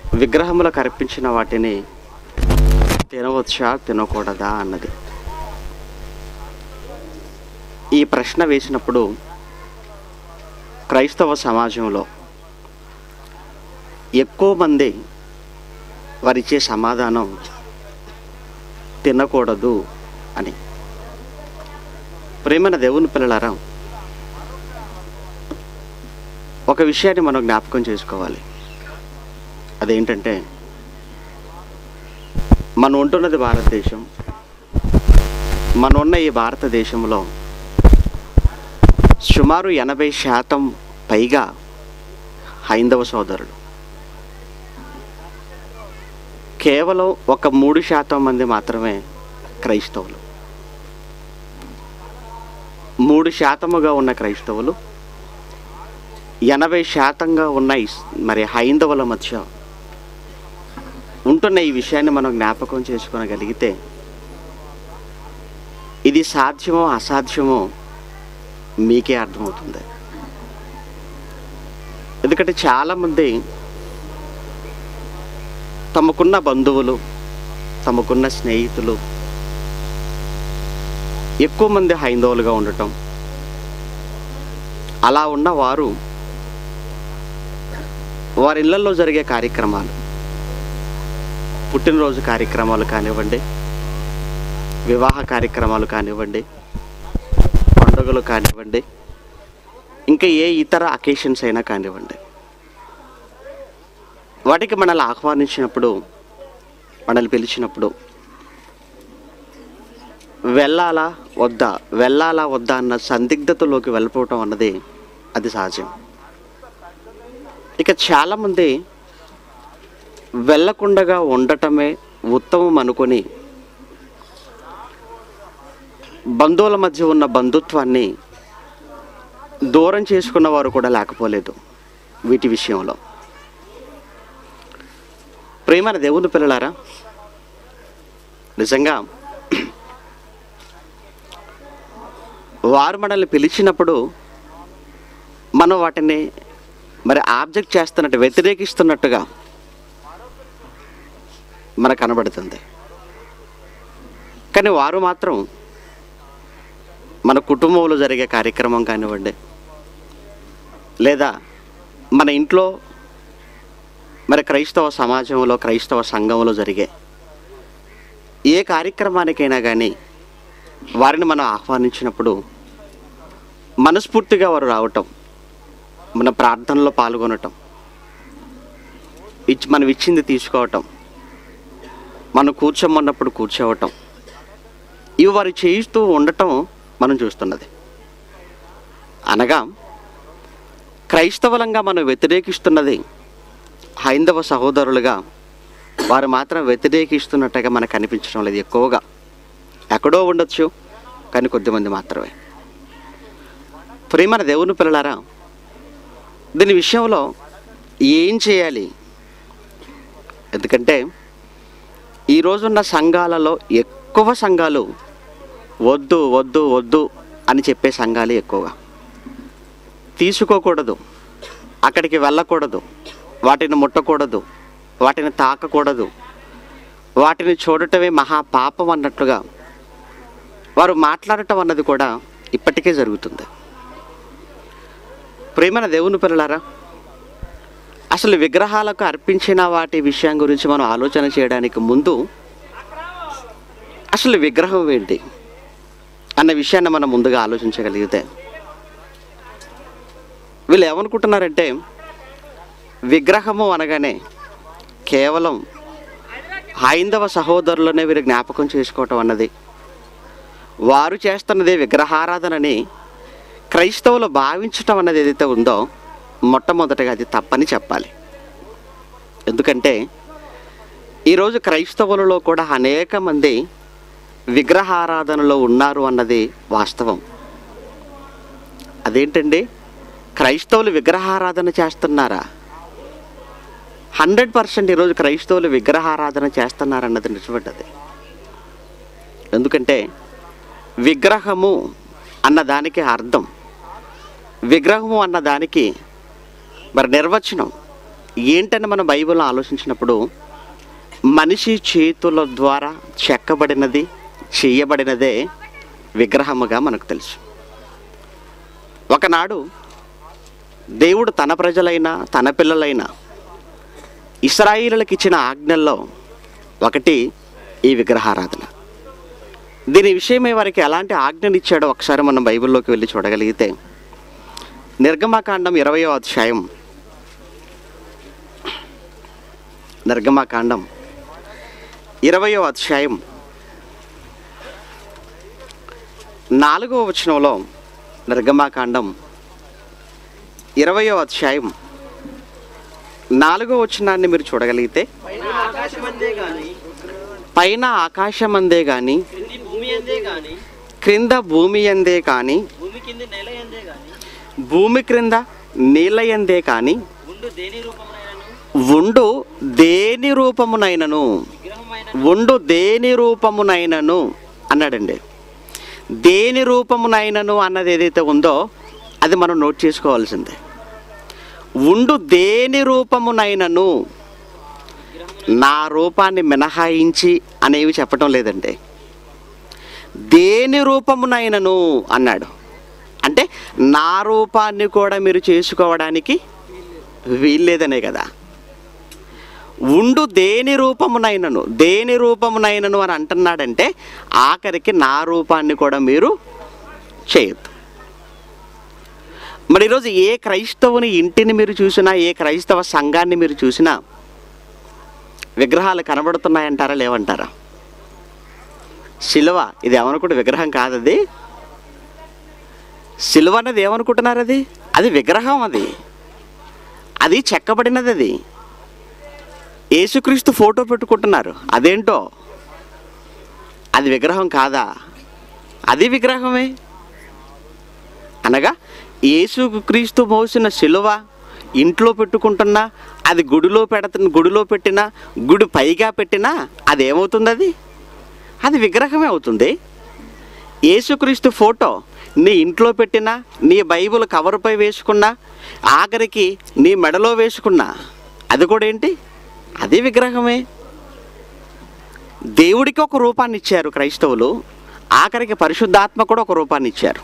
విగ్రహములకు అర్పించిన వాటిని తినవచ్చా తినకూడదా అన్నది ఈ ప్రశ్న వేసినప్పుడు క్రైస్తవ సమాజంలో ఎక్కువ మంది వారిచ్చే సమాధానం తినకూడదు అని ప్రేమైన దేవుని పిల్లలారా ఒక విషయాన్ని మనం జ్ఞాపకం చేసుకోవాలి అదేంటంటే మనం ఉంటున్నది భారతదేశం మనం ఉన్న ఈ భారతదేశంలో సుమారు ఎనభై శాతం పైగా హైందవ సోదరులు కేవలం ఒక మూడు శాతం మంది మాత్రమే క్రైస్తవులు మూడు శాతముగా ఉన్న క్రైస్తవులు ఎనభై శాతంగా ఉన్న ఇస్- మరి హైందవుల మధ్య ఉంటున్న ఈ విషయాన్ని మనం జ్ఞాపకం చేసుకోగలిగితే ఇది సాధ్యమో అసాధ్యమో మీకే అర్థమవుతుంది ఎందుకంటే చాలామంది తమకున్న బంధువులు తమకున్న స్నేహితులు ఎక్కువ మంది హైందవులుగా ఉండటం అలా ఉన్న వారు వారి ఇళ్లలో జరిగే కార్యక్రమాలు పుట్టినరోజు కార్యక్రమాలు కానివ్వండి వివాహ కార్యక్రమాలు కానివ్వండి పండుగలు కానివ్వండి ఇంకా ఏ ఇతర అకేషన్స్ అయినా కానివ్వండి వాటికి మనల్ని ఆహ్వానించినప్పుడు మనల్ని పిలిచినప్పుడు వెళ్ళాలా వద్దా వెళ్ళాలా వద్దా అన్న సందిగ్ధతలోకి వెళ్ళిపోవటం అన్నది అది సహజం ఇక చాలామంది వెళ్ళకుండగా ఉండటమే ఉత్తమం అనుకొని బంధువుల మధ్య ఉన్న బంధుత్వాన్ని దూరం చేసుకున్న వారు కూడా లేకపోలేదు వీటి విషయంలో ప్రేమైన దేవుని పిల్లలారా నిజంగా వారు మనల్ని పిలిచినప్పుడు మనం వాటిని మరి ఆబ్జెక్ట్ చేస్తున్నట్టు వ్యతిరేకిస్తున్నట్టుగా మనకు కనబడుతుంది కానీ వారు మాత్రం మన కుటుంబంలో జరిగే కార్యక్రమం కానివ్వండి లేదా మన ఇంట్లో మరి క్రైస్తవ సమాజంలో క్రైస్తవ సంఘంలో జరిగే ఏ కార్యక్రమానికైనా కానీ వారిని మనం ఆహ్వానించినప్పుడు మనస్ఫూర్తిగా వారు రావటం మన ప్రార్థనలో పాల్గొనటం ఇచ్చి మనం ఇచ్చింది తీసుకోవటం మనం కూర్చోమన్నప్పుడు కూర్చోవటం ఇవి వారు చేయిస్తూ ఉండటం మనం చూస్తున్నది అనగా క్రైస్తవులంగా మనం వ్యతిరేకిస్తున్నది హైందవ సహోదరులుగా వారు మాత్రం వ్యతిరేకిస్తున్నట్టుగా మనకు అనిపించడం లేదు ఎక్కువగా ఎక్కడో ఉండొచ్చు కానీ కొద్దిమంది మాత్రమే ప్రేమన దేవుని పిల్లలారా దీని విషయంలో ఏం చేయాలి ఎందుకంటే ఈ రోజున్న సంఘాలలో ఎక్కువ సంఘాలు వద్దు వద్దు వద్దు అని చెప్పే సంఘాలు ఎక్కువగా తీసుకోకూడదు అక్కడికి వెళ్ళకూడదు వాటిని ముట్టకూడదు వాటిని తాకకూడదు వాటిని చూడటమే మహా పాపం అన్నట్లుగా వారు మాట్లాడటం అన్నది కూడా ఇప్పటికే జరుగుతుంది ప్రేమన దేవుని పిల్లలారా అసలు విగ్రహాలకు అర్పించిన వాటి విషయం గురించి మనం ఆలోచన చేయడానికి ముందు అసలు విగ్రహం ఏంటి అన్న విషయాన్ని మనం ముందుగా ఆలోచించగలిగితే వీళ్ళు ఏమనుకుంటున్నారంటే విగ్రహము అనగానే కేవలం హైందవ సహోదరులనే వీరు జ్ఞాపకం చేసుకోవటం అన్నది వారు చేస్తున్నది విగ్రహారాధనని క్రైస్తవులు భావించటం అన్నది ఏదైతే ఉందో మొట్టమొదటగా అది తప్పని చెప్పాలి ఎందుకంటే ఈరోజు క్రైస్తవులలో కూడా అనేక మంది విగ్రహారాధనలో ఉన్నారు అన్నది వాస్తవం అదేంటండి క్రైస్తవులు విగ్రహారాధన చేస్తున్నారా హండ్రెడ్ పర్సెంట్ ఈరోజు క్రైస్తవులు విగ్రహారాధన చేస్తున్నారన్నది నిజపడ్డది ఎందుకంటే విగ్రహము అన్న దానికి అర్థం విగ్రహము అన్న దానికి మరి నిర్వచనం ఏంటని మనం బైబిల్లో ఆలోచించినప్పుడు మనిషి చేతుల ద్వారా చెక్కబడినది చేయబడినదే విగ్రహముగా మనకు తెలుసు ఒకనాడు దేవుడు తన ప్రజలైన తన పిల్లలైన ఇస్రాయిలకు ఇచ్చిన ఆజ్ఞల్లో ఒకటి ఈ విగ్రహారాధన దీని విషయమై వారికి ఎలాంటి ఆజ్ఞలు ఇచ్చాడో ఒకసారి మనం బైబిల్లోకి వెళ్ళి చూడగలిగితే నిర్గమాకాండం ఇరవయో అధ్యాయం నిర్గమాకాండం ఇరవయో అధ్యాయం నాలుగో వచనంలో నిర్గమాకాండం ఇరవయో అధ్యాయం నాలుగో వచనాన్ని మీరు చూడగలిగితే పైన ఆకాశం అందే గాని పైన ఆకాశమందే గాని క్రింది భూమి అందే గాని క్రింద భూమి అందే కాని భూమి కింద నేల అందే గాని భూమి క్రింద నీళ్ళ ఎందే కాని ఉండు దేని రూపమునైనను ఉండు దేని రూపమునైనను విగ్రహమైన ఉండు దేని రూపమునైనను అన్నాడండి దేని రూపమునైనను అన్నది ఏదైతే ఉందో అది మనం నోట్ చేసుకోవాల్సిందే ఉండు దేని రూపమునైనను నా రూపాన్ని మినహాయించి అనేవి చెప్పటం లేదండి దేని రూపమునైనను అన్నాడు అంటే నా రూపాన్ని కూడా మీరు చేసుకోవడానికి వీల్లేదనే కదా ఉండు దేని రూపమునైనను దేని రూపమునైనను అని అంటున్నాడంటే ఆఖరికి నా రూపాన్ని కూడా మీరు చేయొద్దు మరి ఈరోజు ఏ క్రైస్తవుని ఇంటిని మీరు చూసినా ఏ క్రైస్తవ సంఘాన్ని మీరు చూసినా విగ్రహాలు కనబడుతున్నాయంటారా లేవంటారా శిలువ ఇది ఏమనుకుంటే విగ్రహం కాదది శిలువ అన్నది ఏమనుకుంటున్నారు అది అది విగ్రహం అది అది చెక్కబడినది అది యేసుక్రీస్తు ఫోటో పెట్టుకుంటున్నారు అదేంటో అది విగ్రహం కాదా అది విగ్రహమే అనగా యేసుక్రీస్తు మోసిన శిలువ ఇంట్లో పెట్టుకుంటున్నా అది గుడిలో పెడత గుడిలో పెట్టినా గుడి పైగా పెట్టినా అది ఏమవుతుంది అది అది విగ్రహమే అవుతుంది యేసుక్రీస్తు ఫోటో నీ ఇంట్లో పెట్టినా నీ బైబిల్ కవర్పై వేసుకున్నా ఆఖరికి నీ మెడలో వేసుకున్నా అది కూడా ఏంటి అది విగ్రహమే దేవుడికి ఒక రూపాన్ని ఇచ్చారు క్రైస్తవులు ఆఖరికి పరిశుద్ధాత్మ కూడా ఒక రూపాన్ని ఇచ్చారు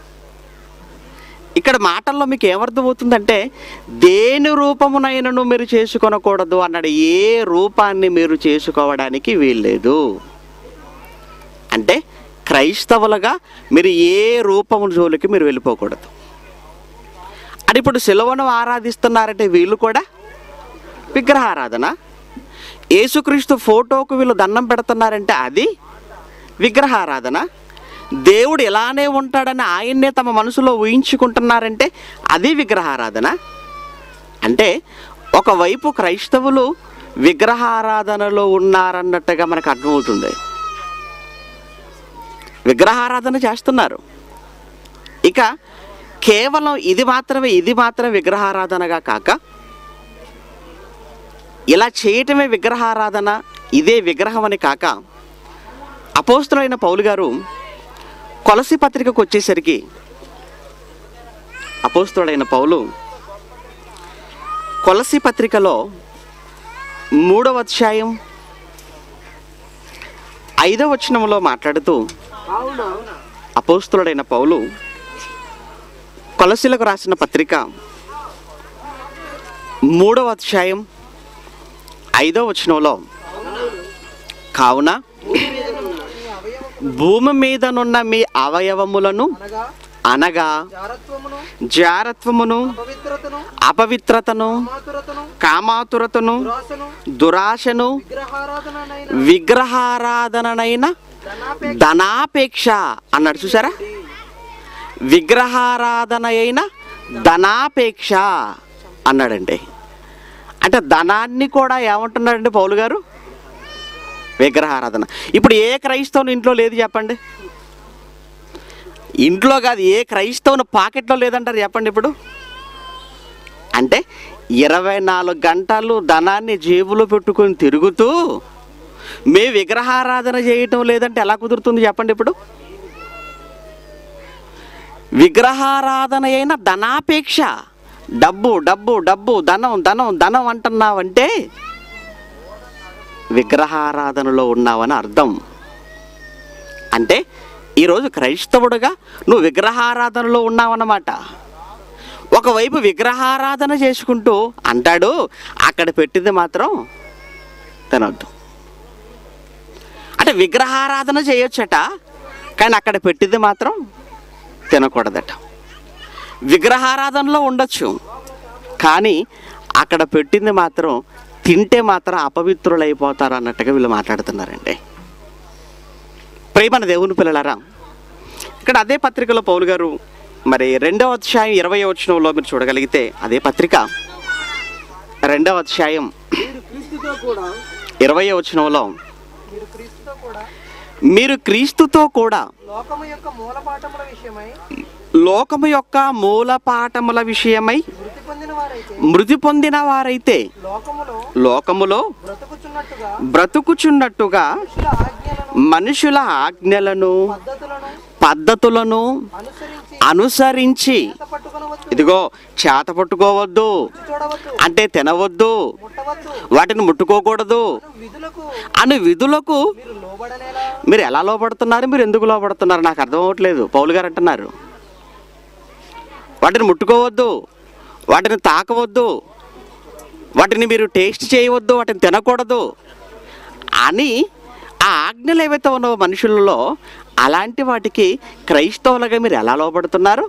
ఇక్కడ మాటల్లో మీకు ఏమర్థమవుతుందంటే దేని రూపమునైనను మీరు చేసుకొనకూడదు అన్నాడు ఏ రూపాన్ని మీరు చేసుకోవడానికి వీల్లేదు అంటే క్రైస్తవులుగా మీరు ఏ రూపము జోలికి మీరు వెళ్ళిపోకూడదు అని ఇప్పుడు సిలువను ఆరాధిస్తున్నారంటే వీళ్ళు కూడా విగ్రహారాధన యేసుక్రీస్తు ఫోటోకు వీళ్ళు దండం పెడుతున్నారంటే అది విగ్రహారాధన దేవుడు ఇలానే ఉంటాడని ఆయన్నే తమ మనసులో ఊహించుకుంటున్నారంటే అది విగ్రహారాధన అంటే ఒకవైపు క్రైస్తవులు విగ్రహారాధనలో ఉన్నారన్నట్టుగా మనకు అర్థమవుతుంది విగ్రహారాధన చేస్తున్నారు ఇక కేవలం ఇది మాత్రమే ఇది మాత్రమే విగ్రహారాధనగా కాక ఇలా చేయటమే విగ్రహారాధన ఇదే విగ్రహం అని కాక అపోస్తులైన పౌలు గారు కొలసి పత్రికకు వచ్చేసరికి అపోస్తుడైన పౌలు కొలసి పత్రికలో మూడవ అధ్యాయం ఐదవ వచనంలో మాట్లాడుతూ కావున అపోస్తుడైన పౌలు కొలసిలకు రాసిన పత్రిక మూడవ అధ్యాయం ఐదవ వచనంలో కావున భూమి మీదనున్న భూమి మీదనున్న మీ అవయవము మీ అవయవములను అనగా అనగా జారత్వమును జారత్వమును పవిత్రతను అపవిత్రతను మాతురతను కామాతురతను దురాశను దురాశను విగ్రహారాధననైన విగ్రహారాధననైన ధనాపేక్ష ధనాపేక్ష అన్నాడు చూసారా విగ్రహారాధన అయిన ధనాపేక్ష అన్నాడండి అంటే ధనాన్ని కూడా ఏమంటున్నాడండి పౌలు గారు విగ్రహారాధన ఇప్పుడు ఏ క్రైస్తవుని ఇంట్లో లేదు చెప్పండి ఇంట్లో కాదు ఏ క్రైస్తవుని పాకెట్లో లేదంటారు చెప్పండి ఇప్పుడు అంటే ఇరవై నాలుగు గంటలు ధనాన్ని జేబులో పెట్టుకొని తిరుగుతూ మే విగ్రహారాధన చేయటం లేదంటే ఎలా కుదురుతుంది చెప్పండి ఇప్పుడు విగ్రహారాధన అయిన ధనాపేక్ష డబ్బు డబ్బు డబ్బు ధనం ధనం ధనం అంటున్నావంటే విగ్రహారాధనలో ఉన్నావని అర్థం అంటే ఈరోజు క్రైస్తవుడుగా నువ్వు విగ్రహారాధనలో ఉన్నావన్నమాట ఒకవైపు విగ్రహారాధన చేసుకుంటూ అంటాడు అక్కడ పెట్టింది మాత్రం తినొద్దు అంటే విగ్రహారాధన చేయొచ్చట కానీ అక్కడ పెట్టింది మాత్రం తినకూడదట విగ్రహారాధనలో ఉండొచ్చు కానీ అక్కడ పెట్టింది మాత్రం తింటే మాత్రం అపవిత్రులైపోతారు అన్నట్టుగా వీళ్ళు మాట్లాడుతున్నారండి ప్రేమన దేవుని పిల్లలారా ఇక్కడ అదే పత్రికలో పౌలు గారు మరి రెండవ అధ్యాయం ఇరవై వచనంలో మీరు చూడగలిగితే అదే పత్రిక రెండవ అధ్యాయం మీరు క్రీస్తుతో కూడా ఇరవై వచనంలో మీరు క్రీస్తుతో కూడా మీరు క్రీస్తుతో కూడా లోకము యొక్క మూలపాఠముల విషయమై లోకము యొక్క మూల పాఠముల విషయమై మృతి పొందిన వారైతే మృతి పొందిన వారైతే లోకములో లోకములో బ్రతుకుచున్నట్టుగా బ్రతుకుచున్నట్టుగా మనుషుల ఆజ్ఞలను మనుషుల ఆజ్ఞలను పద్ధతులను పద్ధతులను అనుసరించి అనుసరించి చేత పట్టుకొనవచ్చు ఇదిగో చేత పట్టుకోవద్దు రుచి చూడవద్దు అంటే తినవద్దు ముట్టవద్దు వాటిని ముట్టుకోకూడదు అను విధులకు అని విధులకు మీరు లోబడనేలా మీరు ఎలా లోపడుతున్నారు మీరు ఎందుకు లోపడుతున్నారు నాకు అర్థం అవ్వట్లేదు పౌలు గారు అంటున్నారు వాటిని ముట్టుకోవద్దు వాటిని తాకవద్దు వాటిని మీరు టేస్ట్ చేయవద్దు వాటిని తినకూడదు అని ఆ ఆజ్ఞలు ఏవైతే ఉన్నావో మనుషులలో అలాంటి వాటికి క్రైస్తవులుగా మీరు ఎలా లోపడుతున్నారు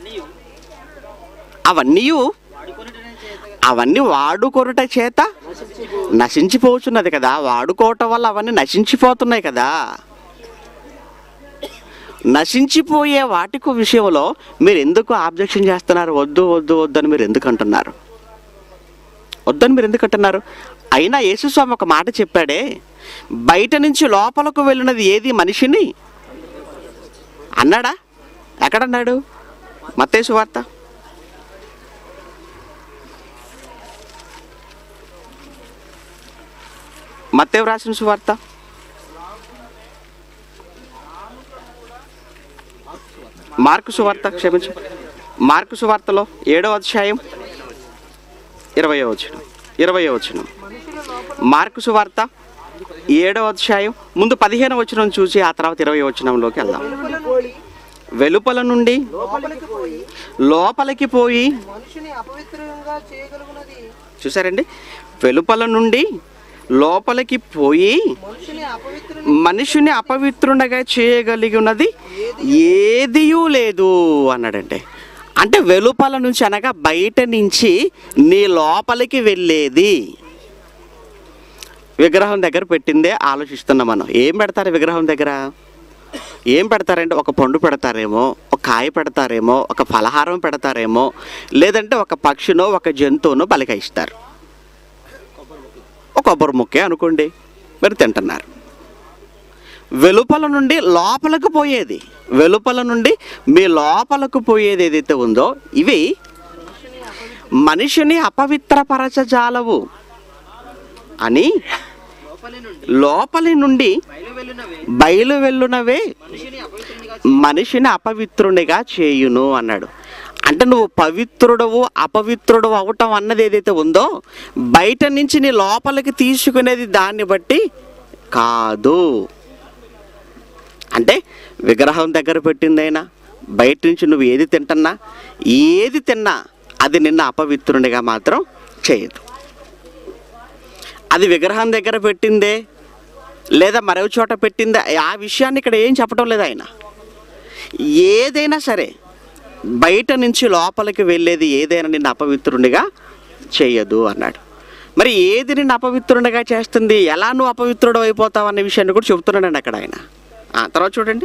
అవన్నీ అవన్నీ వాడుకొనుట చేత నశించిపోతున్నది కదా వాడుకోవటం వల్ల అవన్నీ నశించిపోతున్నాయి కదా నశించిపోయే వాటికి విషయంలో మీరు ఎందుకు ఆబ్జెక్షన్ చేస్తున్నారు వద్దు వద్దు వద్దు అని మీరు ఎందుకు అంటున్నారు వద్దని మీరు ఎందుకు అంటున్నారు అయినా యేసుస్వామి ఒక మాట చెప్పాడే బయట నుంచి లోపలకు వెళ్ళినది ఏది మనిషిని అన్నాడా ఎక్కడన్నాడు మత్తేసు వార్త మత్తేవు రాసిన సువార్త మార్కు సువార్త క్షమించు మార్కు సువార్తలో ఏడవ అధ్యాయం ఇరవై వచ్చిన ఇరవై వచ్చిన మనుషుల లోపల మార్కు సువార్త ఏడవ అధ్యాయం ముందు పదిహేను వచనం చూసి ఆ తర్వాత ఇరవై వచనంలోకి వెళ్దాం వెలుపల నుండి వెలుపల నుండి లోపలికి పోయి లోపలికి పోయి మనిషిని అపవిత్రంగా చేయగలుగునది చూసారండి వెలుపల నుండి లోపలికి పోయి మనిషిని అపవిత్ర మనిషిని అపవిత్రునిగా చేయగలిగినది ఏదియూ లేదు అన్నాడంటే అంటే వెలుపల నుంచి అనగా బయట నుంచి నీ లోపలికి వెళ్ళేది విగ్రహం దగ్గర పెట్టిందే ఆలోచిస్తున్నాం మనం ఏం పెడతారు విగ్రహం దగ్గర ఏం పెడతారంటే ఒక పండు పెడతారేమో ఒక కాయ పెడతారేమో ఒక ఫలహారం పెడతారేమో లేదంటే ఒక పక్షినో ఒక జంతువునో బలికయిస్తారు ఒక కొబ్బరి ముక్కే అనుకోండి మరి తింటున్నారు వెలుపల నుండి లోపలకు పోయేది వెలుపల నుండి మీ లోపలకు పోయేది ఏదైతే ఉందో ఇవి మనిషిని అపవిత్రపరచజాలవు అని లోపలి నుండి లోపలి నుండి బయలు వెళ్ళినవే బయలు వెళ్ళునవే మనిషిని అపవిత్రునిగా మనిషిని అపవిత్రునిగా చేయును అన్నాడు అంటే నువ్వు పవిత్రుడవు అపవిత్రుడు అవటం అన్నది ఏదైతే ఉందో బయట నుంచి నీ లోపలికి తీసుకునేది దాన్ని బట్టి కాదు అంటే విగ్రహం దగ్గర పెట్టిందైనా బయట నుంచి నువ్వు ఏది తింటున్నా ఏది తిన్నా అది నిన్న అపవిత్రునిగా మాత్రం చేయదు అది విగ్రహం దగ్గర పెట్టిందే లేదా మరో చోట పెట్టిందే ఆ విషయాన్ని ఇక్కడ ఏం చెప్పడం లేదు ఆయన ఏదైనా సరే బయట నుంచి లోపలికి వెళ్ళేది ఏదైనా నిన్ను అపవిత్రునిగా చేయదు అన్నాడు మరి ఏది నిన్ను అపవిత్రునిగా చేస్తుంది ఎలా నువ్వు అపవిత్రుడు అయిపోతావు అనే విషయాన్ని కూడా చెబుతున్నాడండి అక్కడ ఆయన ఆ, తర్వాత చూడండి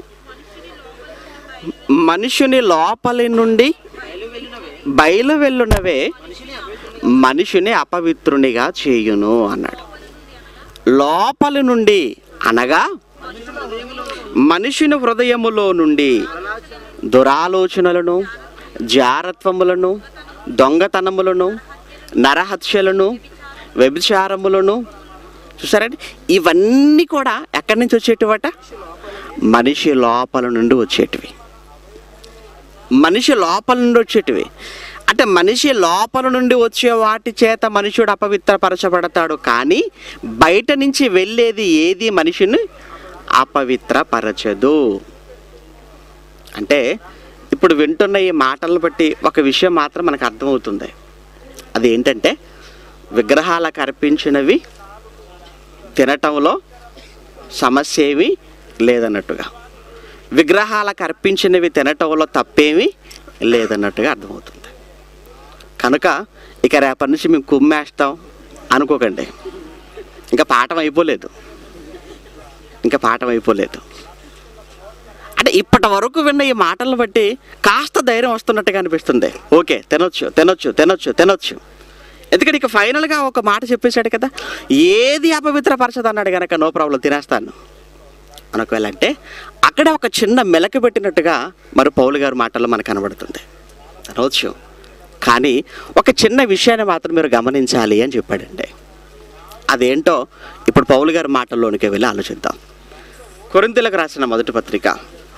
మనుషుని లోపలి నుండి బయలు వెళ్ళినవే బయలు వెళ్ళునవే మనిషిని అపవిత్రునిగా మనిషిని అపవిత్రునిగా చేయును అన్నాడు లోపలి నుండి అనగా మనుషుల హృదయములో మనిషిని హృదయములో నుండి దురాలోచనలను జారత్వములను దొంగతనములను నరహత్యలను వ్యభిచారములను చూసారండి ఇవన్నీ కూడా ఎక్కడి నుంచి వచ్చేటివట మనిషి లోపల నుండి వచ్చేటివి మనిషి లోపల నుండి వచ్చేటివి అంటే మనిషి లోపల నుండి వచ్చే వాటి చేత మనుషుడు అపవిత్రపరచబడతాడు కానీ బయట నుంచి వెళ్ళేది ఏది మనిషిని అపవిత్రపరచదు అంటే ఇప్పుడు వింటున్న ఈ మాటలను బట్టి ఒక విషయం మాత్రం మనకు అర్థమవుతుంది అది ఏంటంటే విగ్రహాలకు అర్పించినవి తినటంలో సమస్య ఏమీ లేదన్నట్టుగా విగ్రహాలకు అర్పించినవి తినటంలో తప్పేమీ లేదన్నట్టుగా అర్థమవుతుంది కనుక ఇక రేపటి నుంచి మేము కుమ్మేస్తాం అనుకోకండి ఇంకా పాఠం అయిపోలేదు ఇంకా పాఠం అయిపోలేదు అంటే ఇప్పటి వరకు విన్న ఈ మాటలను బట్టి కాస్త ధైర్యం వస్తున్నట్టుగా అనిపిస్తుంది ఓకే తినొచ్చు తినొచ్చు తినొచ్చు తినొచ్చు ఎందుకంటే ఇక ఫైనల్గా ఒక మాట చెప్పేశాడు కదా ఏది అపవిత్రపరచదు అన్నాడు కనుక నో ప్రాబ్లం తినేస్తాను అనుకోవాలంటే అక్కడ ఒక చిన్న మెలక పెట్టినట్టుగా మరి పౌలు గారి మాటల్లో మనకు కనబడుతుంది తినవచ్చు కానీ ఒక చిన్న విషయాన్ని మాత్రం మీరు గమనించాలి అని చెప్పాడండి అదేంటో ఇప్పుడు పౌలు గారి మాటల్లోనికి వెళ్ళి ఆలోచిద్దాం కొరింతలకు రాసిన మొదటి పత్రిక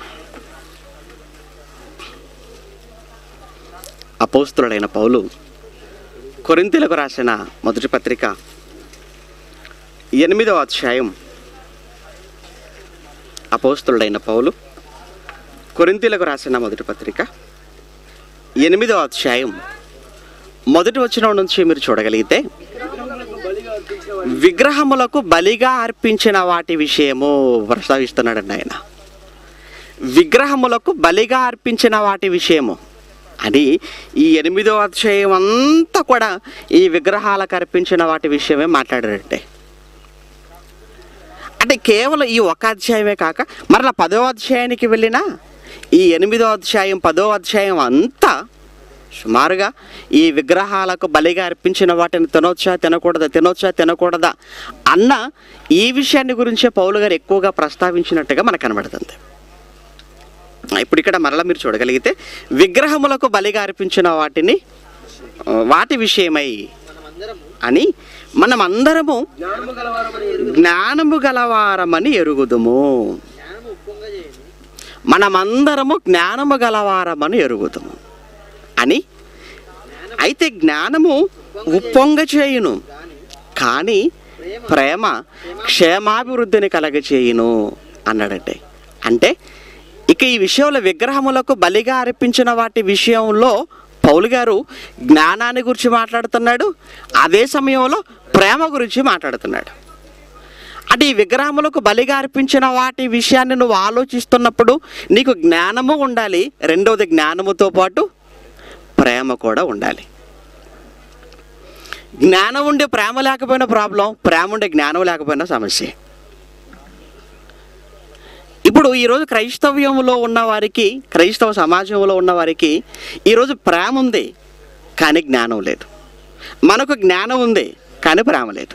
అపోస్తులుడైన పౌలు కొరింతలకు రాసిన మొదటి పత్రిక ఎనిమిదవ అధ్యాయం అపోస్తులుడైన పౌలు కొరింతలకు రాసిన మొదటి పత్రిక ఎనిమిదవ అధ్యాయం మొదటి వచనం నుంచి మీరు చూడగలిగితే విగ్రహములకు బలిగా అర్పించిన వాటి విషయము ప్రస్తావిస్తున్నాడండి ఆయన విగ్రహములకు బలిగా అర్పించిన వాటి విషయము అని ఈ ఎనిమిదో అధ్యాయం అంతా కూడా ఈ విగ్రహాలకు అర్పించిన వాటి విషయమే మాట్లాడారంటే అంటే కేవలం ఈ ఒక అధ్యాయమే కాక మరలా పదో అధ్యాయానికి వెళ్ళినా ఈ ఎనిమిదో అధ్యాయం పదో అధ్యాయం అంతా సుమారుగా ఈ విగ్రహాలకు బలిగా అర్పించిన వాటిని తినొచ్చా తినకూడదా తినొచ్చా తినకూడదా అన్న ఈ విషయాన్ని గురించే పౌలు గారు ఎక్కువగా ప్రస్తావించినట్టుగా మనకు కనబడుతుంది ఇప్పుడు ఇక్కడ మరలా మీరు చూడగలిగితే విగ్రహములకు బలిగా అర్పించిన వాటిని ఆ, వాటి విషయమై అని మనం అందరము జ్ఞానము గలవారమని ఎరుగు జ్ఞానము గలవారమని ఎరుగుదుము జ్ఞానము ఉప్పొంగ చేయని మనమందరము జ్ఞానము గలవారమని ఎరుగుదుము అని అయితే జ్ఞానము ఉప్పొంగ చేయును కానీ ప్రేమ క్షేమాభివృద్ధిని కలగచేయును అన్నాడంటే అంటే ఇక ఈ విషయంలో విగ్రహములకు బలిగా అర్పించిన వాటి విషయంలో పౌలు గారు జ్ఞానాన్ని గురించి మాట్లాడుతున్నాడు అదే సమయంలో ప్రేమ గురించి మాట్లాడుతున్నాడు అంటే ఈ విగ్రహములకు బలిగా అర్పించిన వాటి విషయాన్ని నువ్వు ఆలోచిస్తున్నప్పుడు నీకు జ్ఞానము ఉండాలి రెండవది జ్ఞానముతో పాటు ప్రేమ కూడా ఉండాలి జ్ఞానం ఉండే ప్రేమ లేకపోయినా ప్రాబ్లం ప్రేమ ఉండే జ్ఞానం లేకపోయినా సమస్య ఇప్పుడు ఈరోజు క్రైస్తవ్యంలో ఉన్న వారికి క్రైస్తవ సమాజంలో ఉన్న వారికి ఈరోజు ప్రేమ ఉంది కానీ జ్ఞానం లేదు మనకు జ్ఞానం ఉంది కానీ ప్రేమ లేదు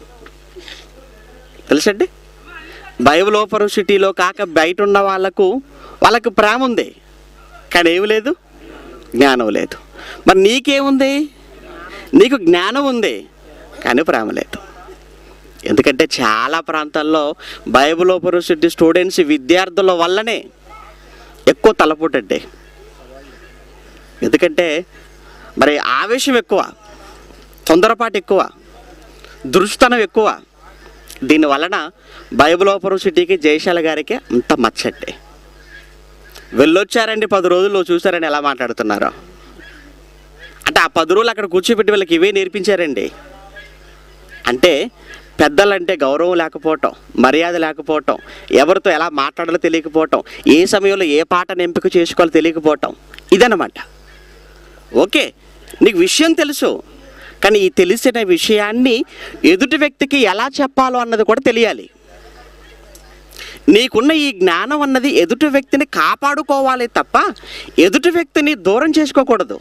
తెలుసండి బైబిల్ ఓపర్ సిటీలో కాక బయట ఉన్న వాళ్ళకు వాళ్ళకు ప్రేమ ఉంది కానీ ఏమి లేదు జ్ఞానం లేదు మరి నీకేముంది నీకు జ్ఞానం ఉంది కానీ ప్రేమ లేదు ఎందుకంటే చాలా ప్రాంతాల్లో బైబిల్ ఓపర్ సిటీ స్టూడెంట్స్ విద్యార్థుల వల్లనే ఎక్కువ తలపోటండి ఎందుకంటే మరి ఆవేశం ఎక్కువ తొందరపాటు ఎక్కువ దురుస్తనం ఎక్కువ దీని వలన బైబిల్ ఓపర్ సిటీకి జయశాల గారికి అంత మచ్చండి వెళ్ళొచ్చారండి పది రోజుల్లో చూసారని ఎలా మాట్లాడుతున్నారో అంటే ఆ పది రోజులు అక్కడ కూర్చోబెట్టి వీళ్ళకి ఇవే నేర్పించారండి అంటే పెద్దలంటే గౌరవం లేకపోవటం మర్యాద లేకపోవటం ఎవరితో ఎలా మాట్లాడాలో తెలియకపోవటం ఏ సమయంలో ఏ పాటను ఎంపిక చేసుకోవాలో తెలియకపోవటం ఇదన్నమాట ఓకే నీకు విషయం తెలుసు కానీ ఈ తెలిసిన విషయాన్ని ఎదుటి వ్యక్తికి ఎలా చెప్పాలో అన్నది కూడా తెలియాలి నీకున్న ఈ జ్ఞానం అన్నది ఎదుటి వ్యక్తిని కాపాడుకోవాలి తప్ప ఎదుటి వ్యక్తిని దూరం చేసుకోకూడదు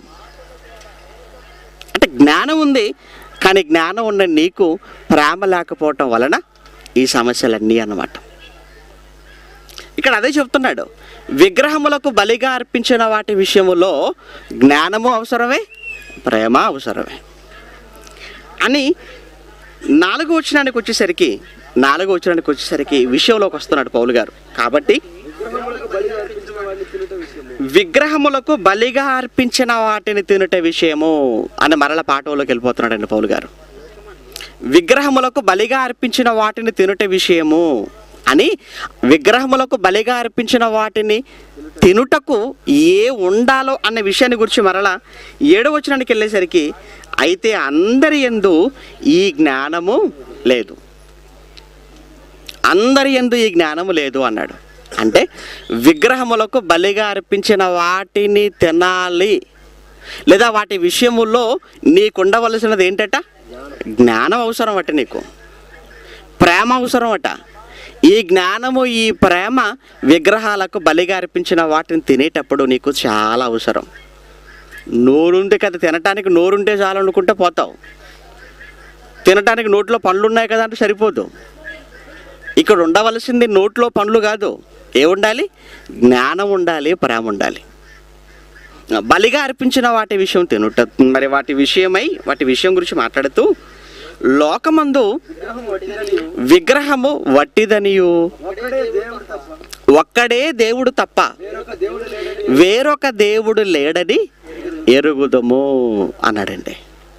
అంటే జ్ఞానం ఉంది కానీ జ్ఞానం ఉన్న నీకు ప్రేమ లేకపోవటం వలన ఈ సమస్యలన్నీ అన్నమాట ఇక్కడ అదే చెప్తున్నాడు విగ్రహములకు బలిగా అర్పించిన వాటి విషయములో జ్ఞానము అవసరమే ప్రేమ అవసరమే అని నాలుగో వచనానికి వచ్చేసరికి నాలుగో వచనానికి వచ్చేసరికి విషయంలోకి వస్తున్నాడు పౌలు గారు కాబట్టి విగ్రహములకు బలి అర్పించిన వాడిని తినుట విషయము విగ్రహములకు బలిగా అర్పించిన వాటిని తినుట విషయము అని మరల పాఠంలోకి వెళ్ళిపోతున్నాడండి పౌలు గారు విగ్రహములకు బలిగా అర్పించిన వాటిని తినుట విషయము అని విగ్రహములకు బలిగా అర్పించిన వాటిని తినుటకు ఏ ఉండాలో అన్న విషయాన్ని గురించి మరలా ఏడవ వచనానికి వెళ్ళేసరికి అయితే అందరి ఎందు ఈ జ్ఞానము లేదు అందరి ఎందు ఈ జ్ఞానము లేదు అన్నాడు అంటే విగ్రహములకు బలిగా అర్పించిన వాటిని తినాలి లేదా వాటి విషయములో నీకు ఉండవలసినది ఏంటట జ్ఞానం అవసరం అట నీకు ప్రేమ అవసరం అట ఈ జ్ఞానము ఈ ప్రేమ విగ్రహాలకు బలిగా అర్పించిన వాటిని తినేటప్పుడు నీకు చాలా అవసరం నోరుంది కదా తినటానికి నోరుంటే చాలు అనుకుంటే పోతావు తినటానికి నోట్లో పండ్లు ఉన్నాయి కదా అంటే సరిపోదు ఇక్కడ ఉండవలసింది నోట్లో పండ్లు కాదు ఏ ఉండాలి జ్ఞానం ఉండాలి ప్రేమ ఉండాలి బలిగా అర్పించిన వాటి విషయం తినుట మరి వాటి విషయమై వాటి విషయం గురించి మాట్లాడుతూ లోకమందు విగ్రహము వట్టిదనియు ఒక్కడే దేవుడు తప్ప ఒక్కడే దేవుడు తప్ప వేరొక దేవుడు లేడని వేరొక దేవుడు లేడని ఎరుగుదము అన్నాడండి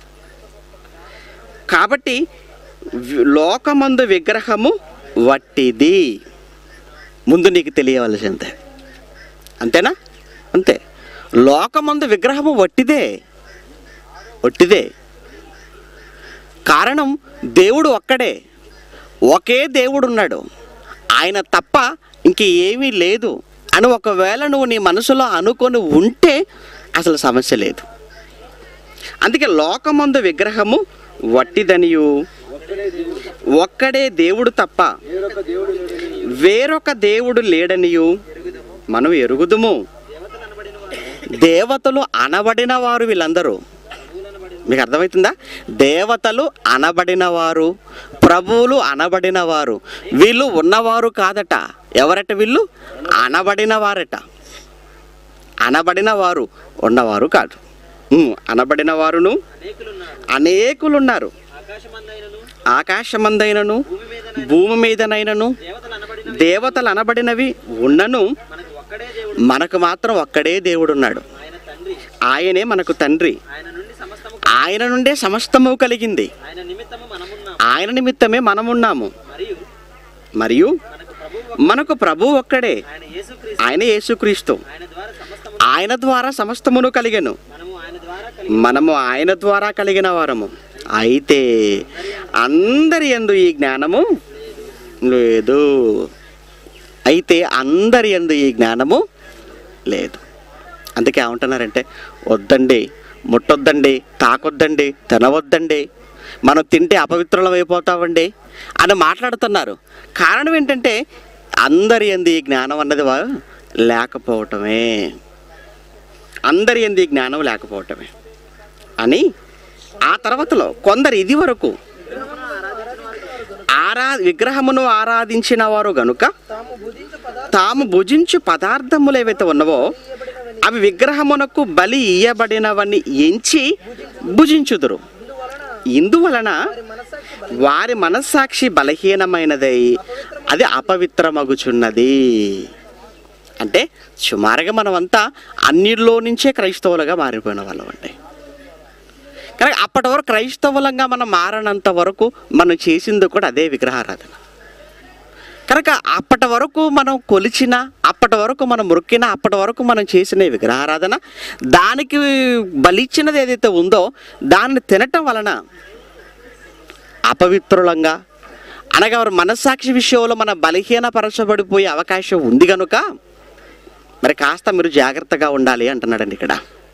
కాబట్టి వి- లోకమందు విగ్రహము వట్టిది ముందు నీకు తెలియవలసిందే అంతేనా అంతే లోకమందు విగ్రహము వట్టిదే వట్టిదే కారణం దేవుడు ఒక్కడే ఒకే దేవుడు ఉన్నాడు ఆయన తప్ప ఇంక ఏమీ లేదు అని ఒకవేళ నువ్వు నీ మనసులో అనుకొని ఉంటే అసలు సమస్య లేదు అందుకే లోకమందు విగ్రహము వట్టిదనియు ఒక్కడే దేవుడు ఒక్కడే దేవుడు తప్ప వేరొక దేవుడు లేడని వేరొక దేవుడు లేడనియు మనం ఎరుగుదుము దేవతలు అనబడిన వారు వీళ్ళందరూ మీకు అర్థమవుతుందా దేవతలు అనబడిన వారు ప్రభువులు అనబడిన వారు వీళ్ళు ఉన్నవారు కాదట ఎవరట వీళ్ళు అనబడిన వారట అనబడిన వారు ఉన్నవారు కాదు ఉమ్, అనబడిన వారును అనేకులున్నారు అనేకులున్నారు ఆకాశమందైనను ఆకాశమందైనను భూమి మీద భూమి మీదనైనను దేవతలు అనబడిన దేవతలు అనబడినవి ఉన్నను మనకు ఒక్కడే దేవుడు మనకు మాత్రం ఒక్కడే దేవుడున్నాడు ఆయన తండ్రి ఆయనే మనకు తండ్రి ఆయన నుండి సమస్తము ఆయన నుండే సమస్తము కలిగింది ఆయన నిమిత్తము మనమున్నాం ఆయన నిమిత్తమే మనమున్నాము మరియు మరియు మనకు ప్రభువు మనకు ప్రభు ఒక్కడే ఆయన యేసుక్రీస్తు ఆయన యేసుక్రీస్తు ఆయన ద్వారా సమస్తము ఆయన ద్వారా సమస్తమును కలిగెను మనము ఆయన ద్వారా కలిగి మనము ఆయన ద్వారా కలిగిన వారము అయితే అందరి యందు ఈ జ్ఞానము లేదు అయితే అందరి యందు ఈ జ్ఞానము లేదు అందుకే ఏమంటున్నారంటే వద్దండి ముట్టొద్దండి తాకొద్దండి తినవద్దండి మనం తింటే అపవిత్రులం అయిపోతామండి అని మాట్లాడుతున్నారు కారణం ఏంటంటే అందరి ఎందు ఈ జ్ఞానం అన్నది వా- లేకపోవటమే అందరి ఎందు ఈ జ్ఞానం లేకపోవటమే అని ఆ తర్వాతలో కొందరు ఇది వరకు ఆరా విగ్రహమును ఆరాధించిన వారు గనుక తాము భుజించు పదార్థ తాము భుజించు పదార్థములు ఏవైతే ఉన్నవో అవి విగ్రహమునకు బలి ఇయ్యబడినవని ఎంచి భుజించుదురు ఇందువలన మనస్సాక్షి వారి మనస్సాక్షి బలహీనమైనదై అది అపవిత్రమగుచున్నది అంటే సుమారుగా మనమంతా అన్నిట్లో నుంచే క్రైస్తవులుగా మారిపోయిన వాళ్ళం అండి కానీ అప్పటి వరకు క్రైస్తవులంగా మనం మారనంత వరకు మనం చేసింది కూడా అదే విగ్రహారాధన కనుక అప్పటి వరకు మనం కొలిచిన అప్పటి వరకు మనం మొక్కిన అప్పటి వరకు మనం చేసిన ఈ విగ్రహారాధన దానికి బలిచ్చినది ఏదైతే ఉందో దాన్ని తినటం వలన అపవిత్రులంగా అనగా వారి మనస్సాక్షి విషయంలో మన బలహీనపరచబడిపోయే అవకాశం ఉంది కనుక మరి కాస్త మీరు జాగ్రత్తగా ఉండాలి అంటున్నాడండి ఇక్కడ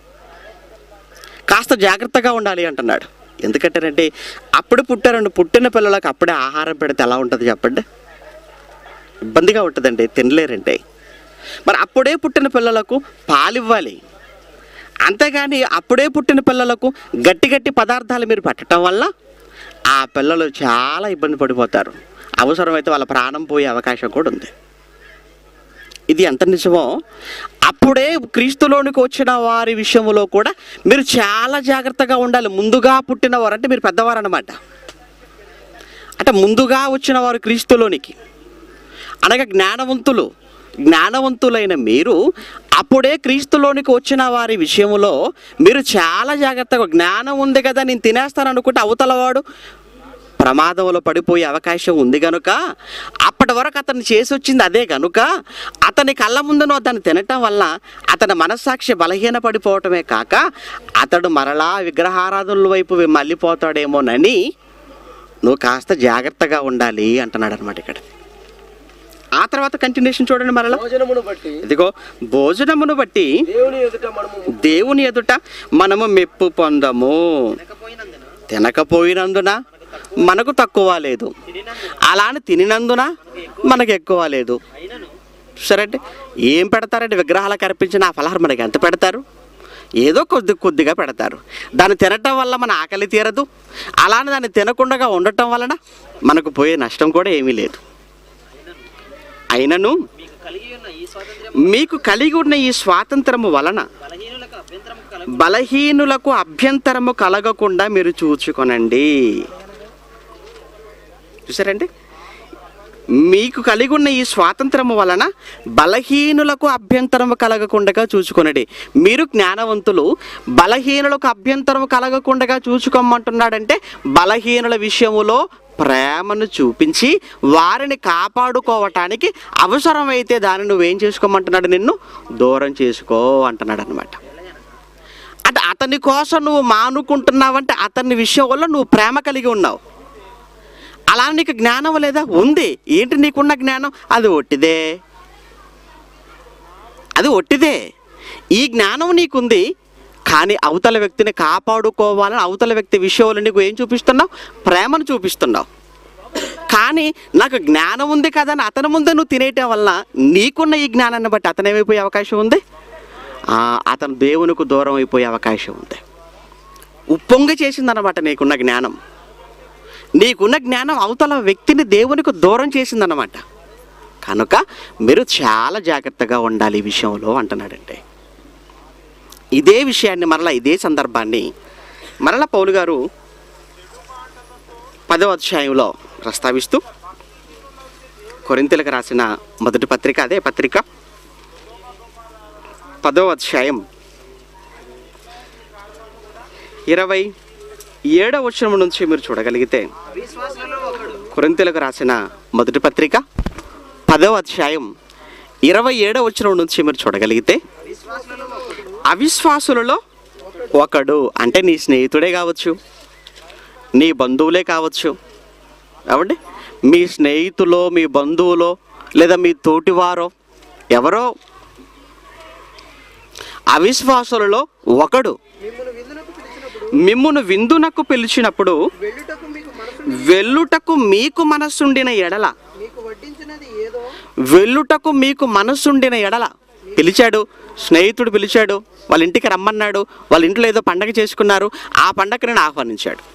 కాస్త జాగ్రత్తగా ఉండాలి అంటున్నాడు ఎందుకంటేనంటే అప్పుడు పుట్టారండి పుట్టిన పిల్లలకు అప్పుడే ఆహారం పెడితే ఎలా ఉంటుంది చెప్పండి ఇబ్బందిగా ఉంటుందండి తినలేరంటే మరి అప్పుడే పుట్టిన పిల్లలకు పాలివ్వాలి అంతేగాని అప్పుడే పుట్టిన పిల్లలకు గట్టి గట్టి పదార్థాలు మీరు పెట్టడం వల్ల ఆ పిల్లలు చాలా ఇబ్బంది పడిపోతారు అవసరమైతే వాళ్ళ ప్రాణం పోయే అవకాశం కూడా ఉంది ఇది ఎంత నిజమో అప్పుడే క్రీస్తులోనికి వచ్చిన వారి విషయంలో కూడా మీరు చాలా జాగ్రత్తగా ఉండాలి ముందుగా పుట్టిన వారు అంటే మీరు పెద్దవారు అనమాట అంటే ముందుగా వచ్చిన వారు క్రీస్తులోనికి అనగా జ్ఞానవంతులు జ్ఞానవంతులైన మీరు అప్పుడే క్రీస్తులోనికి వచ్చిన వారి విషయంలో మీరు చాలా జాగ్రత్తగా జ్ఞానం ఉంది కదా నేను తినేస్తాను అనుకుంటే అవతలవాడు ప్రమాదంలో పడిపోయే అవకాశం ఉంది గనుక అప్పటి వరకు అతను చేసి వచ్చింది అదే గనుక అతని కళ్ళ ముందును దాన్ని తినటం వల్ల అతని మనస్సాక్షి బలహీన పడిపోవటమే కాక అతడు మరలా విగ్రహారాధనల వైపు మళ్ళీపోతాడేమోనని నువ్వు కాస్త జాగ్రత్తగా ఉండాలి అంటున్నాడు అనమాట ఇక్కడ ఆ తర్వాత కంటిన్యూషన్ చూడండి మరలా భోజనమును బట్టి ఇదిగో భోజనమును బట్టి దేవుని ఎదుట మనము దేవుని ఎదుట మనము మెప్పు పొందము తినకపోయినందున తినకపోయినందున మనకు తక్కువ లేదు అలా అని తినినందున మనకు ఎక్కువ లేదు అయినను సరే అంటే ఏం పెడతారంటే విగ్రహాలకు అర్పించిన ఆ ఫలహారం మనకి ఎంత పెడతారు ఏదో కొద్ది కొద్దిగా పెడతారు దాన్ని తినటం వల్ల మన ఆకలి తీరదు అలానే దాన్ని తినకుండా ఉండటం వలన మనకు పోయే నష్టం కూడా ఏమీ లేదు అయినను మీకు కలిగి ఉన్న ఈ స్వాతంత్ర్యం మీకు కలిగి ఉన్న ఈ స్వాతంత్రము వలన బలహీనులకు అభ్యంతరం కల బలహీనులకు అభ్యంతరము కలగకుండా మీరు చూచుకొనండి చూసారండి మీకు కలిగి ఉన్న ఈ స్వాతంత్రము వలన బలహీనులకు అభ్యంతరము కలగకుండా చూచుకొనడి మీరు జ్ఞానవంతులు బలహీనులకు అభ్యంతరము కలగకుండా చూచుకోమంటున్నాడంటే బలహీనుల విషయములో ప్రేమను చూపించి వారిని కాపాడుకోవటానికి అవసరమైతే దాన్ని నువ్వేం చేసుకోమంటున్నాడు నిన్ను దూరం చేసుకో అంటున్నాడు అనమాట అంటే అతని కోసం నువ్వు మానుకుంటున్నావంటే అతని విషయం వల్ల నువ్వు ప్రేమ కలిగి ఉన్నావు అలా నీకు జ్ఞానం లేదా ఉంది ఏంటి నీకున్న జ్ఞానం అది ఒట్టిదే అది ఒట్టిదే ఈ జ్ఞానం నీకుంది కానీ అవతల వ్యక్తిని కాపాడుకోవాలని అవతల వ్యక్తి విషయంలో నీకు ఏం చూపిస్తున్నావు ప్రేమను చూపిస్తున్నావు కానీ నాకు జ్ఞానం ఉంది కదా అని అతని ముందే నువ్వు తినేయటం వల్ల నీకున్న ఈ జ్ఞానాన్ని బట్టి అతను ఏమైపోయే అవకాశం ఉంది ఆ, అతను దేవునికి దూరం అయిపోయే అవకాశం ఉంది ఉప్పొంగి చేసిందన్నమాట నీకున్న జ్ఞానం నీకున్న జ్ఞానం అవతల వ్యక్తిని దేవునికి దూరం చేసిందన్నమాట కనుక మీరు చాలా జాగ్రత్తగా ఉండాలి ఈ విషయంలో అంటున్నాడంటే ఇదే విషయాన్ని మరలా ఇదే సందర్భాన్ని మరలా పౌలు గారు పదవ అధ్యాయంలో ప్రస్తావిస్తూ కొరింతలకు రాసిన మొదటి పత్రిక అదే పత్రిక పదవ అధ్యాయం ఇరవై ఏడవ వచనం నుంచి మీరు చూడగలిగితే విశ్వాసులలో ఒకడు కొరింతలకు రాసిన మొదటి పత్రిక పదవ అధ్యాయం ఇరవై ఏడవ వచనం నుంచి మీరు చూడగలిగితే విశ్వాసులలో ఒకడు అవిశ్వాసులలో ఒకడు అంటే నీ స్నేహితుడే కావచ్చు నీ బంధువులే కావచ్చు ఏమండి మీ స్నేహితులో మీ బంధువులో లేదా మీ తోటివారో ఎవరో అవిశ్వాసులలో ఒకడు మిమ్మల్ని విందునకు పిలిచినప్పుడు మిమ్మును విందునకు పిలిచినప్పుడు వెళ్ళుటకు మీకు మనసు వెళ్ళుటకు మీకు మనస్సుండిన ఎడల మీకు వడ్డించినది ఏదో వెళ్ళుటకు మీకు మనస్సుండిన ఎడల పిలిచాడు స్నేహితుడు పిలిచాడు వాళ్ళ ఇంటికి రమ్మన్నాడు వాళ్ళ ఇంట్లో ఏదో పండగ చేసుకున్నారు ఆ పండగకి నేను ఆహ్వానించాడు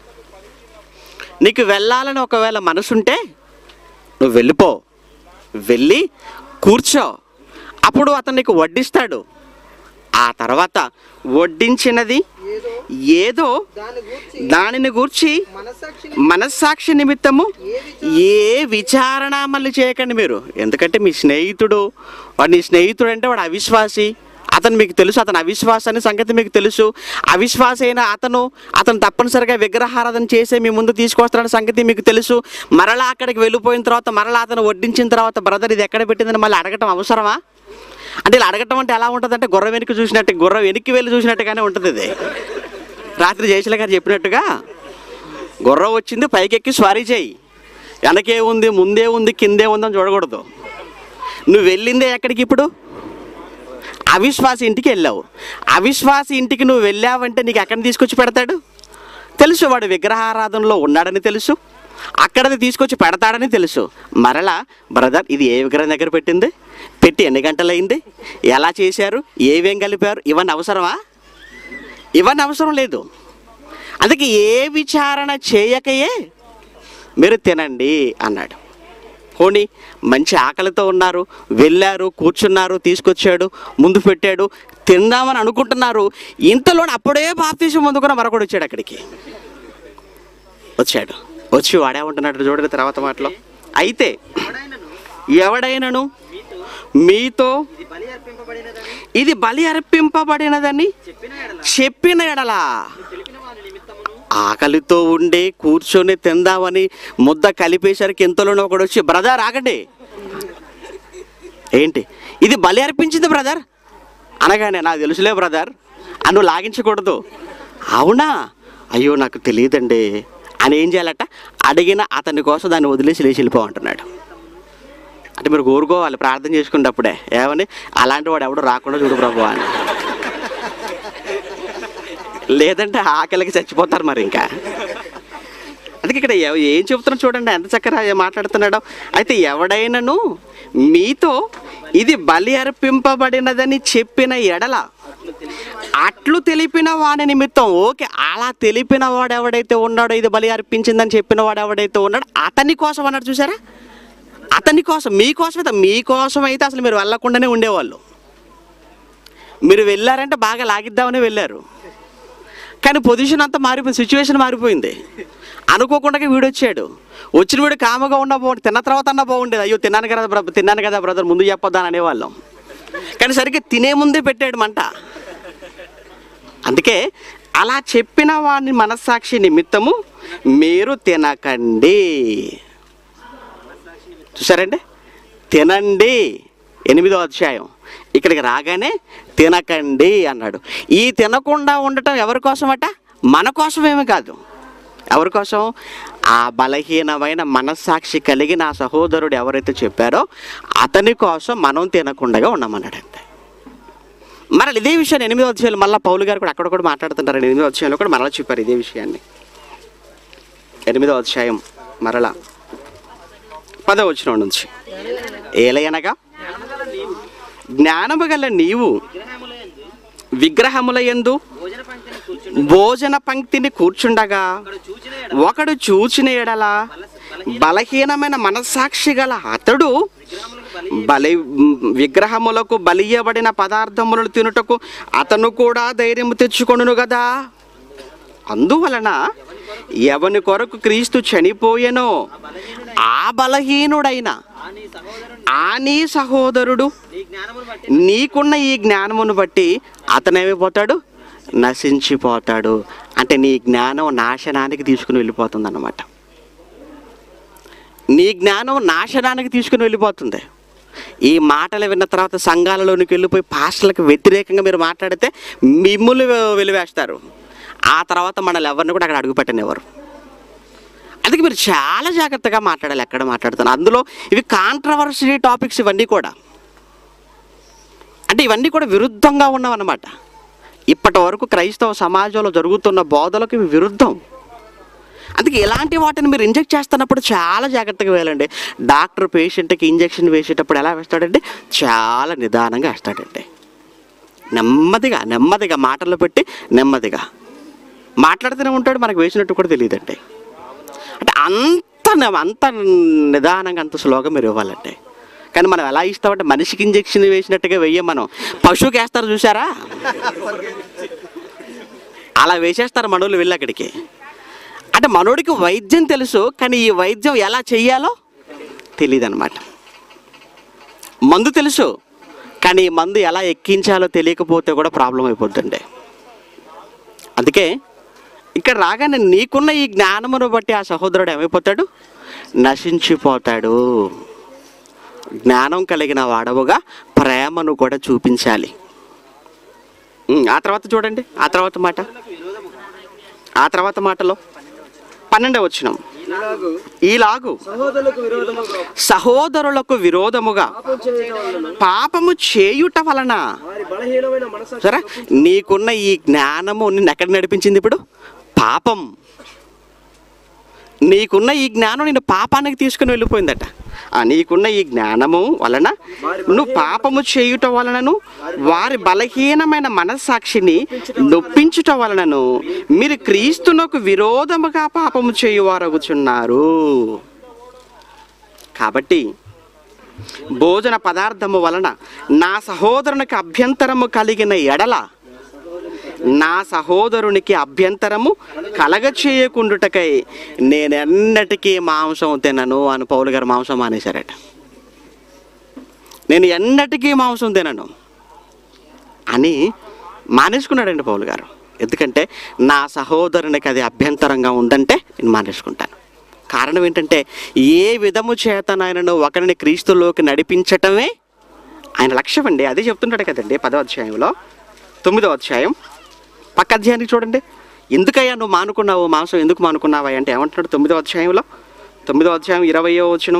నీకు వెళ్ళాలని ఒకవేళ మనసుంటే నువ్వు వెళ్ళిపో వెళ్ళి కూర్చో అప్పుడు అతను నీకు వడ్డిస్తాడు ఆ తర్వాత వడ్డించినది ఏదో ఏదో దాని గూర్చి దానిని గూర్చి మనసాక్షిని మనస్సాక్షి నిమిత్తము ఏ విచారణ ఏ విచారణ మళ్ళీ చేయకండి మీరు ఎందుకంటే మీ స్నేహితుడు వాడు నీ స్నేహితుడు అంటే వాడు అవిశ్వాసి అతను మీకు తెలుసు అతను అవిశ్వాస అనే సంగతి మీకు తెలుసు అవిశ్వాస అయిన అతను అతను తప్పనిసరిగా విగ్రహారాధన చేసే మీ ముందు తీసుకొస్తాడన్న సంగతి మీకు తెలుసు మరలా అక్కడికి వెళ్ళిపోయిన తర్వాత మరలా అతను వడ్డించిన తర్వాత బ్రదర్ ఇది ఎక్కడ పెట్టిందని మళ్ళీ అడగటం అవసరమా అంటే ఇలా అడగటం అంటే ఎలా ఉంటుంది అంటే గుర్రం వెనక్కి చూసినట్టు గుర్రం వెనక్కి వెళ్ళి చూసినట్టుగానే ఉంటుంది ఇది రాత్రి జయశీల గారు చెప్పినట్టుగా గుర్రం వచ్చింది పైకెక్కి స్వారీ చేయి వెనకే ఉంది ముందే ఉంది కిందే ఉందని చూడకూడదు నువ్వు వెళ్ళిందే ఎక్కడికి ఇప్పుడు అవిశ్వాస ఇంటికి వెళ్ళావు అవిశ్వాస ఇంటికి నువ్వు వెళ్ళావంటే నీకు ఎక్కడ తీసుకొచ్చి పెడతాడు తెలుసు వాడు విగ్రహారాధనలో ఉన్నాడని తెలుసు అక్కడది తీసుకొచ్చి పెడతాడని తెలుసు మరలా బ్రదర్ ఇది ఏ విగ్రహం దగ్గర పెట్టింది పెట్టి ఎన్ని గంటలైంది ఎలా చేశారు ఏవేం కలిపారు ఇవన్నీ అవసరమా ఇవన్నీ అవసరం లేదు అందుకే ఏ విచారణ చేయకయే మీరు తినండి అన్నాడు పోనీ మంచి ఆకలితో ఉన్నారు వెళ్ళారు కూర్చున్నారు తీసుకొచ్చాడు ముందు పెట్టాడు తిందామని అనుకుంటున్నారు ఇంతలో అప్పుడే బాప్తీసం ముందుకున్న మరొకడు వచ్చాడు అక్కడికి వచ్చాడు వచ్చి వాడేమంటున్నాడు చూడండి తర్వాత మాటలో అయితే ఎవడైనను ఎవడైనను మీతో మీతో ఇది బలి అర్పింపబడినదని ఇది బలి అర్పింపబడినదని చెప్పిన ఎడల చెప్పిన ఎడలా తెలిపిన వారి నిమిత్తమును ఆకలితో ఉండి కూర్చొని తిందామని ముద్ద కలిపేసరికి ఇంతలోనే ఒకడు వచ్చి బ్రదర్ ఆగండి ఏంటి ఇది బలి అర్పించింది బ్రదర్ అనగానే నాకు తెలుసులే బ్రదర్ అన్ను లాగించకూడదు అవునా అయ్యో నాకు తెలియదండి అని ఏం చేయాలట అడిగిన అతని కోసం దాన్ని వదిలేసి లేచి వెళ్ళిపోమంటున్నాడు అంటే మీరు కోరుకోవాలి ప్రార్థన చేసుకున్నప్పుడే ఏమని అలాంటి వాడు ఎవడు రాకుండా చూడు ప్రభు అని లేదంటే ఆకలికి చచ్చిపోతారు మరి ఇంకా అందుకే ఇక్కడ ఎవ- ఏం చెబుతున్నా చూడండి ఎంత చక్కగా మాట్లాడుతున్నాడో అయితే ఎవడైనను మీతో ఇది బలి అర్పింపబడినదని చెప్పిన ఎడల అట్లు తెలిపిన వాడి నిమిత్తం ఓకే అలా తెలిపిన వాడు ఎవడైతే ఉన్నాడో ఇది బలి అర్పించిందని చెప్పిన వాడు ఎవడైతే ఉన్నాడో అతని కోసం అన్నాడు చూసారా అతని కోసం మీకోసం అయితే మీకోసం అయితే అసలు మీరు వెళ్ళకుండానే ఉండేవాళ్ళు మీరు వెళ్ళారంటే బాగా లాగిద్దామని వెళ్ళారు కానీ పొజిషన్ అంతా మారిపోయింది సిచ్యువేషన్ మారిపోయింది అనుకోకుండా వీడు వచ్చాడు వచ్చిన వీడు కామగా ఉన్న బాగుంది తిన్న తర్వాత అన్న బాగుండేది అయ్యో తిన్నాను కదా బ్రదర్ తిన్నాను కదా బ్రదర్ ముందు చెప్పొద్దాని అనేవాళ్ళం కానీ సరిగ్గా తినే ముందే పెట్టాడు మంట అందుకే అలా చెప్పిన వాడిని మనస్సాక్షి నిమిత్తము మీరు తినకండి చూసారండి తినండి ఎనిమిదో అధ్యాయం ఇక్కడికి రాగానే తినకండి అన్నాడు ఈ తినకుండా ఉండటం ఎవరి కోసమట మన కోసమేమీ కాదు ఎవరి కోసం ఆ బలహీనమైన మనస్సాక్షి కలిగి నా సహోదరుడు ఎవరైతే చెప్పారో అతని కోసం మనం తినకుండా ఉన్నామన్నాడు అంతే మరి ఇదే విషయాన్ని ఎనిమిదో అధ్యాయులు మళ్ళీ పౌలు గారు కూడా అక్కడ కూడా మాట్లాడుతుంటారు ఎనిమిదో అధ్యాయంలో కూడా మరలా చెప్పారు ఇదే విషయాన్ని ఎనిమిదో అధ్యాయం మరలా పదో వచ్చిన నుంచి ఏలయనగా జ్ఞానము గల నీవు విగ్రహముల యందు భోజన పంక్తిని కూర్చుండి భోజన పంక్తిని కూర్చుండగా ఒకడు చూచిన ఎడల ఒకడు చూచిన ఎడల బలహీనమైన మనస్సాక్షి గల అతడు విగ్రహములకు బలి బలి విగ్రహములకు బలియబడిన పదార్థములను తినుటకు అతను కూడా ధైర్యం తెచ్చుకొనును కదా అందువలన ఎవని కొరకు క్రీస్తు చనిపోయెనో ఆ బలహీనుడైన ఆ నీ సహోదరుని ఆ నీ సహోదరుడు నీ జ్ఞానమును బట్టి నీకున్న ఈ జ్ఞానమును బట్టి అతనేమైపోతాడు నశించిపోతాడు అంటే నీ జ్ఞానం నాశనానికి తీసుకుని వెళ్ళిపోతుంది అన్నమాట నీ జ్ఞానం నాశనానికి తీసుకుని వెళ్ళిపోతుంది ఈ మాటలు విన్న తర్వాత సంఘాలలోనికి వెళ్ళిపోయి పాస్టర్లకు వ్యతిరేకంగా మీరు మాట్లాడితే మిమ్ములు వెలివేస్తారు ఆ తర్వాత మనల్ని ఎవరిని కూడా అక్కడ అడుగుపెట్టనివ్వరు అందుకే మీరు చాలా జాగ్రత్తగా మాట్లాడాలి ఎక్కడ మాట్లాడుతున్నారు అందులో ఇవి కాంట్రవర్సీ టాపిక్స్ ఇవన్నీ కూడా అంటే ఇవన్నీ కూడా విరుద్ధంగా ఉన్నవన్నమాట ఇప్పటి వరకు క్రైస్తవ సమాజంలో జరుగుతున్న బోధలకు ఇవి విరుద్ధం అందుకే ఇలాంటి వాటిని మీరు ఇంజెక్ట్ చేస్తున్నప్పుడు చాలా జాగ్రత్తగా వేయాలండి డాక్టర్ పేషెంట్కి ఇంజెక్షన్ వేసేటప్పుడు ఎలా వేస్తాడంటే చాలా నిదానంగా వేస్తాడండి నెమ్మదిగా నెమ్మదిగా మాటల్లో పెట్టి నెమ్మదిగా మాట్లాడుతూనే ఉంటాడు మనకు వేసినట్టు కూడా తెలియదండి అంటే అంత న- అంత నిదానంగా అంత స్లోగా మీరు ఇవ్వాలండి కానీ మనం ఎలా ఇస్తామంటే మనిషికి ఇంజెక్షన్ వేసినట్టుగా వెయ్యం మనం పశువుకి వేస్తారు చూసారా అలా వేసేస్తారు మనోళ్ళు వెళ్ళి అక్కడికి అంటే మనోడికి వైద్యం తెలుసు కానీ ఈ వైద్యం ఎలా చెయ్యాలో తెలియదు అనమాట మందు తెలుసు కానీ ఈ మందు ఎలా ఎక్కించాలో తెలియకపోతే కూడా ప్రాబ్లం అయిపోద్దండి అందుకే ఇక్కడ రాగానే నీకున్న ఈ జ్ఞానమును బట్టి ఆ సహోదరుడు ఏమైపోతాడు నశించిపోతాడు జ్ఞానం కలిగిన వాడవుగా ప్రేమను కూడా చూపించాలి ఉమ్, ఆ తర్వాత చూడండి ఆ తర్వాత మాట ఆ తర్వాత మాటలో పన్నెండవ వచ్చినాం ఇలాగు ఈలాగు సహోదరులకు విరోధముగా సహోదరులకు విరోధముగా పాపం చేయడం వలన పాపము చేయుట వలన వారి బలహీనమైన మనసు సరే నీకున్న ఈ జ్ఞానము నిన్ను ఎక్కడ నడిపించింది ఇప్పుడు పాపం నీకున్న ఈ జ్ఞానం నిన్ను పాపానికి తీసుకుని వెళ్ళిపోయిందట ఆ నీకున్న ఈ జ్ఞానము వలన నువ్వు పాపము చేయుట వలనను వారి బలహీనమైన మనస్సాక్షిని నొప్పించుట వలనను మీరు క్రీస్తునకు విరోధముగా పాపము చేయువారగుచున్నారు కాబట్టి భోజన పదార్థము వలన నా సహోదరునికి అభ్యంతరము కలిగిన ఎడల నా సహోదరునికి అభ్యంతరము కలగ చేయకుండుటకై నేనెన్నటికీ మాంసం తినను అని పౌలు గారు మాంసం మానేశారట నేను ఎన్నటికీ మాంసం తినను అని మానేసుకున్నాడండి పౌలు గారు ఎందుకంటే నా సహోదరునికి అది అభ్యంతరంగా ఉందంటే నేను మానేసుకుంటాను కారణం ఏంటంటే ఏ విధము చేతనైనను ఒకరిని క్రీస్తులోకి నడిపించటమే ఆయన లక్ష్యం అండి అదే చెప్తుంటాడు కదండి పదో అధ్యాయంలో తొమ్మిదో అధ్యాయం పక్క అధ్యాయానికి చూడండి ఎందుకయ్యా నువ్వు మానుకున్నావు మాంసం ఎందుకు మానుకున్నావా అంటే ఏమంటున్నాడు తొమ్మిదో అధ్యాయంలో తొమ్మిదో అధ్యాయం ఇరవయో వచ్చిన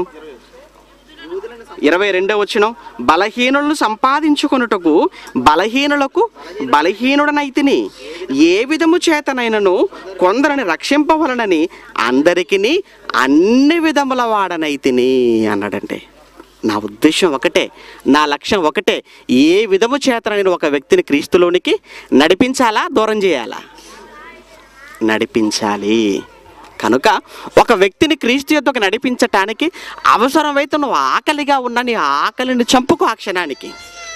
ఇరవై రెండో వచ్చిన బలహీనులను సంపాదించుకొనుటకు బలహీనులకు బలహీనుడనైతిని ఏ విధము చేతనైనను కొందరిని రక్షింపవలనని అందరికిని అన్ని విధముల వాడనైతిని అన్నాడండి నా ఉద్దేశం ఒకటే నా లక్ష్యం ఒకటే ఏ విధము చేతనైన ఒక వ్యక్తిని క్రీస్తులోనికి నడిపించాలా దూరం చేయాలా నడిపించాలి కనుక ఒక వ్యక్తిని క్రీస్తు యొద్దకు నడిపించటానికి అవసరమైతే నువ్వు ఆకలిగా ఉన్న నీ ఆకలిని చంపుకో ఆ క్షణానికి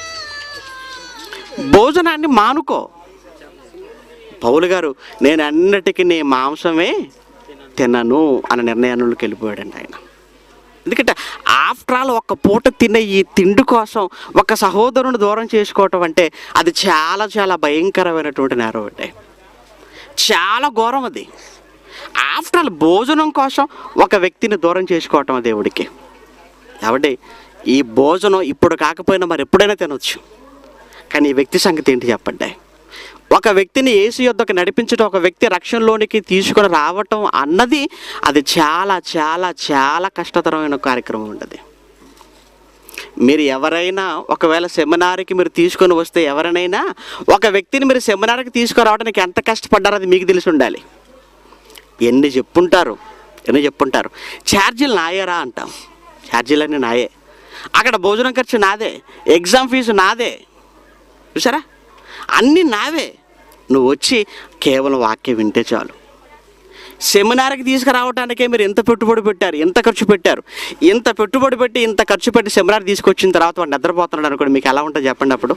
భోజనాన్ని మానుకో పౌలు గారు నేను అన్నిటికీ నీ మాంసమే తినను అన్న నిర్ణయానికి వెళ్ళిపోయాడండి ఆయన ఎందుకంటే ఆఫ్టర్ ఆల్ ఒక పూట తినే ఈ తిండి కోసం ఒక సహోదరుని దూరం చేసుకోవటం అంటే అది చాలా చాలా భయంకరమైనటువంటి నేరం అంటే చాలా ఘోరం అది ఆఫ్టర్ ఆల్ భోజనం కోసం ఒక వ్యక్తిని దూరం చేసుకోవటం దేవుడికి కాబట్టి ఈ భోజనం ఇప్పుడు కాకపోయినా మరి ఎప్పుడైనా తినొచ్చు కానీ ఈ వ్యక్తి సంగతి ఏంటి చెప్పండి ఒక వ్యక్తిని ఏసు యొద్దకు నడిపించడం ఒక వ్యక్తి రక్షణలోనికి తీసుకొని రావటం అన్నది అది చాలా చాలా చాలా కష్టతరమైన కార్యక్రమం ఉంటుంది మీరు ఎవరైనా ఒకవేళ సెమినార్కి మీరు తీసుకొని వస్తే ఎవరినైనా ఒక వ్యక్తిని మీరు సెమినార్కి తీసుకురావడానికి ఎంత కష్టపడ్డారో అది మీకు తెలిసి ఉండాలి ఎన్ని చెప్పుంటారు ఎన్ని చెప్పుంటారు ఛార్జీలు నాయరా అంటాం ఛార్జీలన్నీ నాయే అక్కడ భోజనం ఖర్చు నాదే ఎగ్జామ్ ఫీజు నాదే చూసారా అన్నీ నావే నువ్వు వచ్చి కేవలం వాక్యం వింటే చాలు సెమినార్కి తీసుకురావడానికే మీరు ఎంత పెట్టుబడి పెట్టారు ఎంత ఖర్చు పెట్టారు ఇంత పెట్టుబడి పెట్టి ఇంత ఖర్చు పెట్టి సెమినార్ తీసుకొచ్చిన తర్వాత వాడు నిద్రపోతున్నాడు అనుకోండి మీకు ఎలా ఉంటుంది చెప్పండి అప్పుడు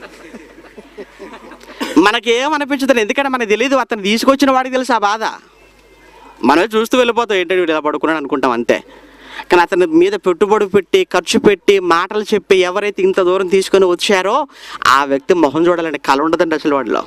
మనకేమనిపించదు ఎందుకంటే మనకు తెలియదు అతను తీసుకొచ్చిన వాడికి తెలుసు ఆ బాధ మనమే చూస్తూ వెళ్ళిపోతాం ఏంటంటే వీడు ఇలా పడుకున్నాడు అనుకుంటాం అంతే కానీ అతని మీద పెట్టుబడి పెట్టి ఖర్చు పెట్టి మాటలు చెప్పి ఎవరైతే ఇంత దూరం తీసుకొని వచ్చారో ఆ వ్యక్తి మొహం చూడాలంటే కల ఉండదండి అసలు వాడిలో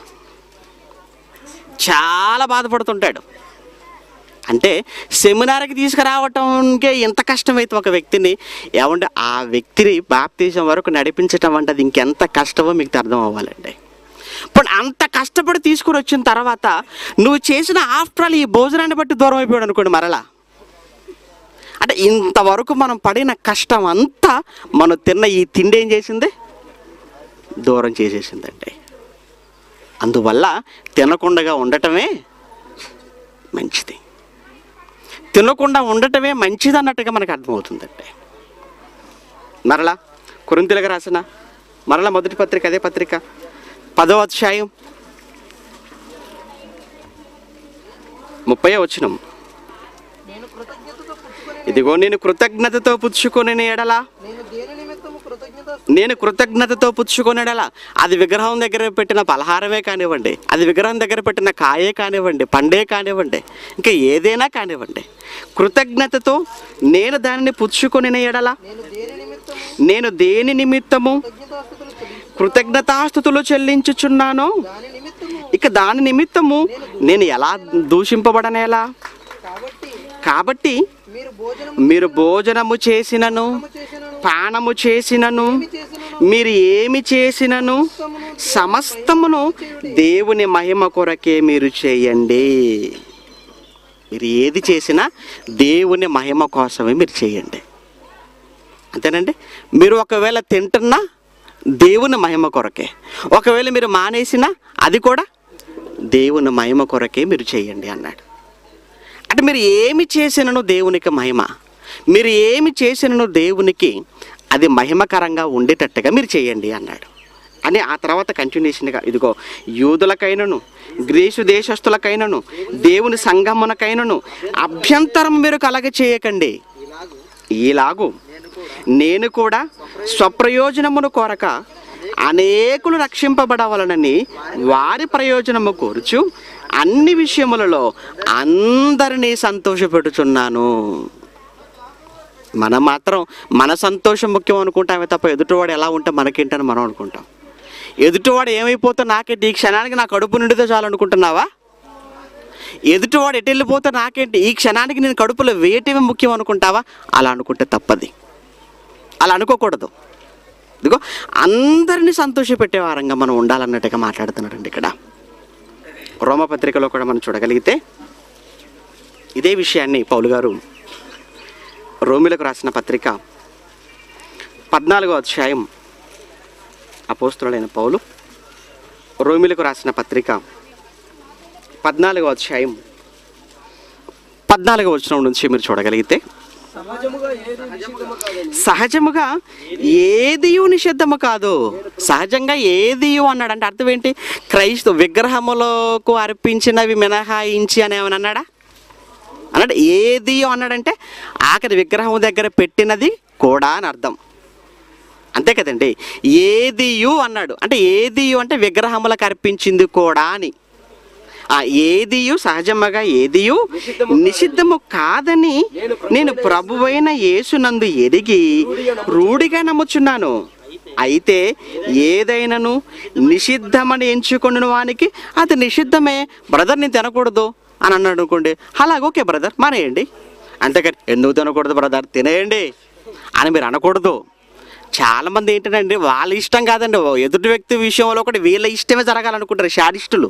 చాలా బాధపడుతుంటాడు అంటే సెమినార్కి తీసుకురావటంకే ఎంత కష్టమైతే ఒక వ్యక్తిని ఏమంటే ఆ వ్యక్తిని బాప్తీసం వరకు నడిపించటం అంటే అది ఇంకెంత కష్టమో మీకు అర్థం అవ్వాలండి ఇప్పుడు అంత కష్టపడి తీసుకుని వచ్చిన తర్వాత నువ్వు చేసిన ఆఫ్టర్ ఆల్ ఈ భోజనాన్ని బట్టి దూరం అయిపోయాడు అనుకోండి మరలా అంటే ఇంతవరకు మనం పడిన కష్టం అంతా మనం తిన్న ఈ తిండి ఏం చేసింది దూరం చేసేసిందండి అందువల్ల తినకుండా ఉండటమే మంచిది తినకుండా ఉండటమే మంచిది అన్నట్టుగా మనకు అర్థమవుతుందండి మరలా కురింతులకు రాసిన మరలా మొదటి పత్రిక అదే పత్రిక పదో అధ్యాయం ముప్పై వచ్చినం నేను కృతజ్ఞతతో పుచ్చుకొని ఇదిగో నేను కృతజ్ఞతతో పుచ్చుకొని ఎడలా నేను దేని నిమిత్తము కృతజ్ఞత నేను కృతజ్ఞతతో పుచ్చుకొనడలా అది విగ్రహం దగ్గర పెట్టిన పలహారమే కానివ్వండి అది విగ్రహం దగ్గర పెట్టిన కాయే కానివ్వండి పండే కానివ్వండి ఇంకా ఏదైనా కానివ్వండి కృతజ్ఞతతో నేను దానిని పుచ్చుకొని ఎడలా నేను దేని నిమిత్తము నేను దేని నిమిత్తము కృతజ్ఞతాస్థుతులు చెల్లి కృతజ్ఞతాస్థుతులు చెల్లించుచున్నానో దాని నిమిత్తము ఇక దాని నిమిత్తము నేను ఎలా దూషింపబడనేలా కాబట్టి కాబట్టి మీరు భోజనం మీరు భోజనము చేసినను చేసినను పానము చేసినను చేసినను మీరు ఏమి చేసినను సమస్తమును దేవుని మహిమ కొరకే మీరు చేయండి మీరు ఏది చేసినా దేవుని మహిమ కోసమే మీరు చేయండి అంతేనండి మీరు ఒకవేళ తింటున్నా దేవుని మహిమ కొరకే ఒకవేళ మీరు మానేసినా అది కూడా దేవుని మహిమ కొరకే మీరు చేయండి అన్నాడు అంటే మీరు ఏమి చేసినను దేవునికి మహిమ మీరు ఏమి చేసినను దేవునికి అది మహిమకరంగా ఉండేటట్టుగా మీరు చేయండి అన్నాడు అని ఆ తర్వాత కంటిన్యూషన్గా ఇదిగో యూదులకైనను గ్రీసు దేశస్థులకైనను దేవుని సంగమునకైనను అభ్యంతరం మీరు కలగ చేయకండి ఇలాగు ఈలాగు నేను కూడా నేను కూడా స్వప్రయోజనమును కోరక అనేకులు రక్షింపబడవలనని వారి ప్రయోజనము కోరుచు అన్ని విషయములలో అందరినీ సంతోషపెడుచున్నాను మనం మాత్రం మన సంతోషం ముఖ్యం అనుకుంటామే తప్ప ఎదుటివాడు ఎలా ఉంటే మనకేంటని మనం అనుకుంటాం ఎదుటివాడు ఏమైపోతే నాకేంటి ఈ క్షణానికి నా కడుపు నిండితే చాలు అనుకుంటున్నావా ఎదుటివాడు ఎటు వెళ్ళిపోతే నాకేంటి ఈ క్షణానికి నేను కడుపులో వేయటమే ముఖ్యం అనుకుంటావా అలా అనుకుంటే తప్పది అలా అనుకోకూడదు ఇదిగో అందరినీ సంతోషపెట్టే వారంగా మనం ఉండాలన్నట్టుగా మాట్లాడుతున్నాడండి ఇక్కడ రోమపత్రికలో కూడా మనం చూడగలిగితే ఇదే విషయాన్ని పౌలు గారు రోమిలకు రాసిన పత్రిక పద్నాలుగో అధ్యాయం అపోస్తులైన పౌలు రోమిలకు రాసిన పత్రిక పద్నాలుగో అధ్యాయం పద్నాలుగో వచనం నుంచి మీరు చూడగలిగితే సహజముగా ఏది నిషిద్ధము కాదని సహజముగా ఏదియు నిషిద్ధము కాదు సహజంగా ఏదియు అన్నాడు అంటే అర్థం ఏంటి క్రైస్తవ విగ్రహములకు అర్పించినవి మినహాయించి అని ఏమని అన్నాడా అన్నాడు ఏదియు అన్నాడంటే ఆఖరి విగ్రహం దగ్గర పెట్టినది కూడా అని అర్థం అంతే కదండి ఏదియు అన్నాడు అంటే ఏదియు అంటే విగ్రహములకు అర్పించింది కూడా అని ఆ ఏదియు సహజముగా ఏదియు నిషిద్ధము కాదని నేను ప్రభువైన యేసునందు ఎరిగి రూఢిగా నమ్ముచున్నాను అయితే ఏదైనాను నిషిద్ధమని ఎంచుకున్న వానికి అది నిషిద్ధమే బ్రదర్ నేను తినకూడదు అని అన్నాడు అనుకోండి అలాగ ఓకే బ్రదర్ మానేయండి అంతేకాని ఎందుకు తినకూడదు బ్రదర్ తినేయండి అని మీరు అనకూడదు చాలామంది ఏంటంటే వాళ్ళ ఇష్టం కాదండి ఓ ఎదుటి వ్యక్తి విషయంలో ఒకటి వీళ్ళ ఇష్టమే జరగాలనుకుంటారు షాడిస్టులు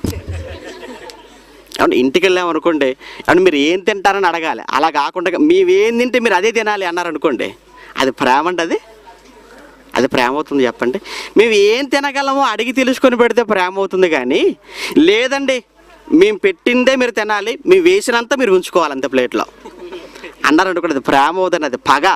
అవును ఇంటికి వెళ్ళాం అనుకోండి అవును మీరు ఏం తింటారని అడగాలి అలా కాకుండా మేమేం తింటే మీరు అదే తినాలి అన్నారు అనుకోండి అది ప్రేమ అండి అది అది ప్రేమ అవుతుంది చెప్పండి మేము ఏం తినగలమో అడిగి తెలుసుకొని పెడితే ప్రేమ అవుతుంది కానీ లేదండి మేము పెట్టిందే మీరు తినాలి మేము వేసినంత మీరు ఉంచుకోవాలి అంతే ప్లేట్లో అన్నారు అనుకోండి అది ప్రేమ అవుతుంది అది పగ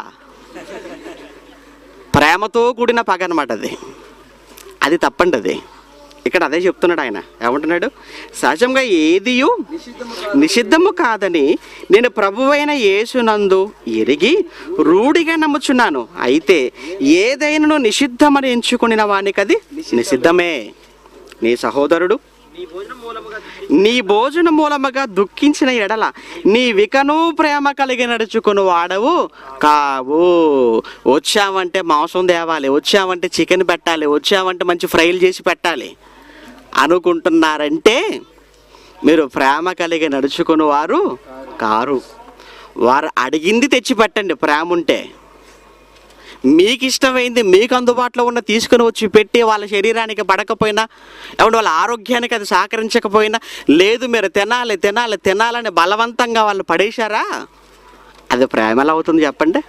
ప్రేమతో కూడిన పగ అనమాట అది అది తప్పండి అది ఇక్కడ అదే చెప్తున్నాడు ఆయన ఏమంటున్నాడు సహజంగా ఏదియు నిషిద్ధము కాదని నేను ప్రభువైన యేసునందు ఎరిగి రూఢిగా నమ్ముచున్నాను అయితే ఏదైనాను నిషిద్ధమని ఎంచుకుని వానికి అది నిషిద్ధమే నీ సహోదరుడు నీ భోజనం మూలముగా నీ భోజన మూలముగా దుఃఖించిన ఎడల నీ వికను ప్రేమ కలిగి నడుచుకుని వాడవు కావు వచ్చావంటే మాంసం తేవాలి వచ్చావంటే చికెన్ పెట్టాలి వచ్చావంటే మంచి ఫ్రైలు చేసి పెట్టాలి అనుకుంటున్నారంటే మీరు ప్రేమ కలిగి నడుచుకుని వారు కారు వారు అడిగింది తెచ్చి పెట్టండి ప్రేమ ఉంటే మీకు ఇష్టమైంది మీకు అందుబాటులో ఉన్న తీసుకుని వచ్చి పెట్టి వాళ్ళ శరీరానికి పడకపోయినా ఏమంటే వాళ్ళ ఆరోగ్యానికి అది సహకరించకపోయినా లేదు మీరు తినాలి తినాలి తినాలని బలవంతంగా వాళ్ళు పడేశారా అది ప్రేమ ఎలా అవుతుంది చెప్పండి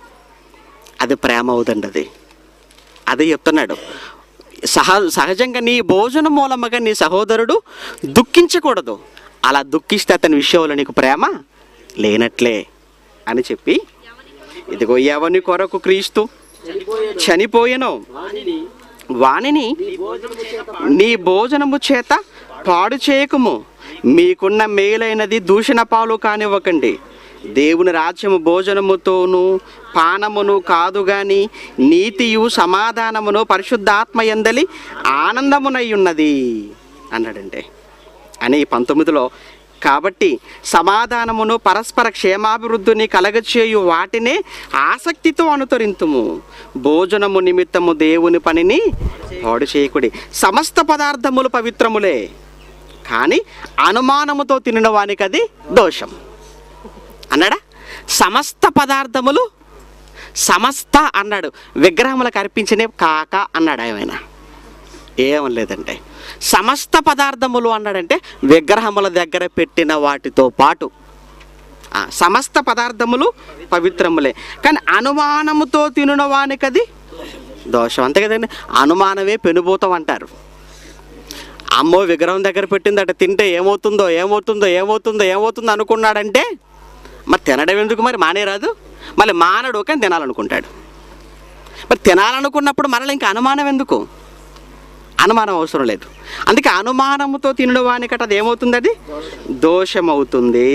అది ప్రేమ అవుతుంది అది అదే చెప్తున్నాడు సహ సహజంగా నీ భోజనం మూలముగా నీ సహోదరుడు దుఃఖించకూడదు అలా దుఃఖిస్తే అతని విషయంలో నీకు ప్రేమ లేనట్లే అని చెప్పి ఇదిగో ఎవని కొరకు క్రీస్తు చనిపోయెను వాణిని వానిని నీ భోజనము చేత నీ భోజనము చేత పాడు చేయకుము మీకున్న మేలైనది దూషణ పాలు కానివ్వకండి దేవుని రాజ్యము భోజనముతోను పానమును కాదు గాని నీతియు సమాధానమును పరిశుద్ధాత్మ ఎందలి ఆనందమునై ఉన్నది అన్నాడంటే అని పంతొమ్మిదిలో కాబట్టి సమాధానమును పరస్పర క్షేమాభివృద్ధిని కలగచేయు వాటినే ఆసక్తితో అనుసరింతుము భోజనము నిమిత్తము దేవుని పనిని పాడు చేయకుడి సమస్త పదార్థములు పవిత్రములే కానీ అనుమానముతో తినడం వానికి అది దోషం అన్నాడా సమస్త పదార్థములు సమస్త అన్నాడు విగ్రహములకు అర్పించినే కాక అన్నాడు ఆయన ఏం లేదంటే సమస్త పదార్థములు అన్నాడంటే విగ్రహముల దగ్గర పెట్టిన వాటితో పాటు ఆ, సమస్త పదార్థములు పవిత్రములే కానీ అనుమానముతో తినున వానికి అది దోషం అంతే కదండి అనుమానమే పెనుభూతం అంటారు అమ్మో విగ్రహం దగ్గర పెట్టింది అట తింటే ఏమవుతుందో ఏమవుతుందో ఏమవుతుందో ఏమవుతుందో అనుకున్నాడంటే మరి తినడం ఎందుకు మరి మానేరాదు మళ్ళీ మానడు కానీ తినాలనుకుంటాడు మరి తినాలనుకున్నప్పుడు మరలా ఇంకా అనుమానం ఎందుకు అనుమానం అవసరం లేదు అందుకే అనుమానముతో తినడం వానికట అది ఏమవుతుంది అది దోషమవుతుంది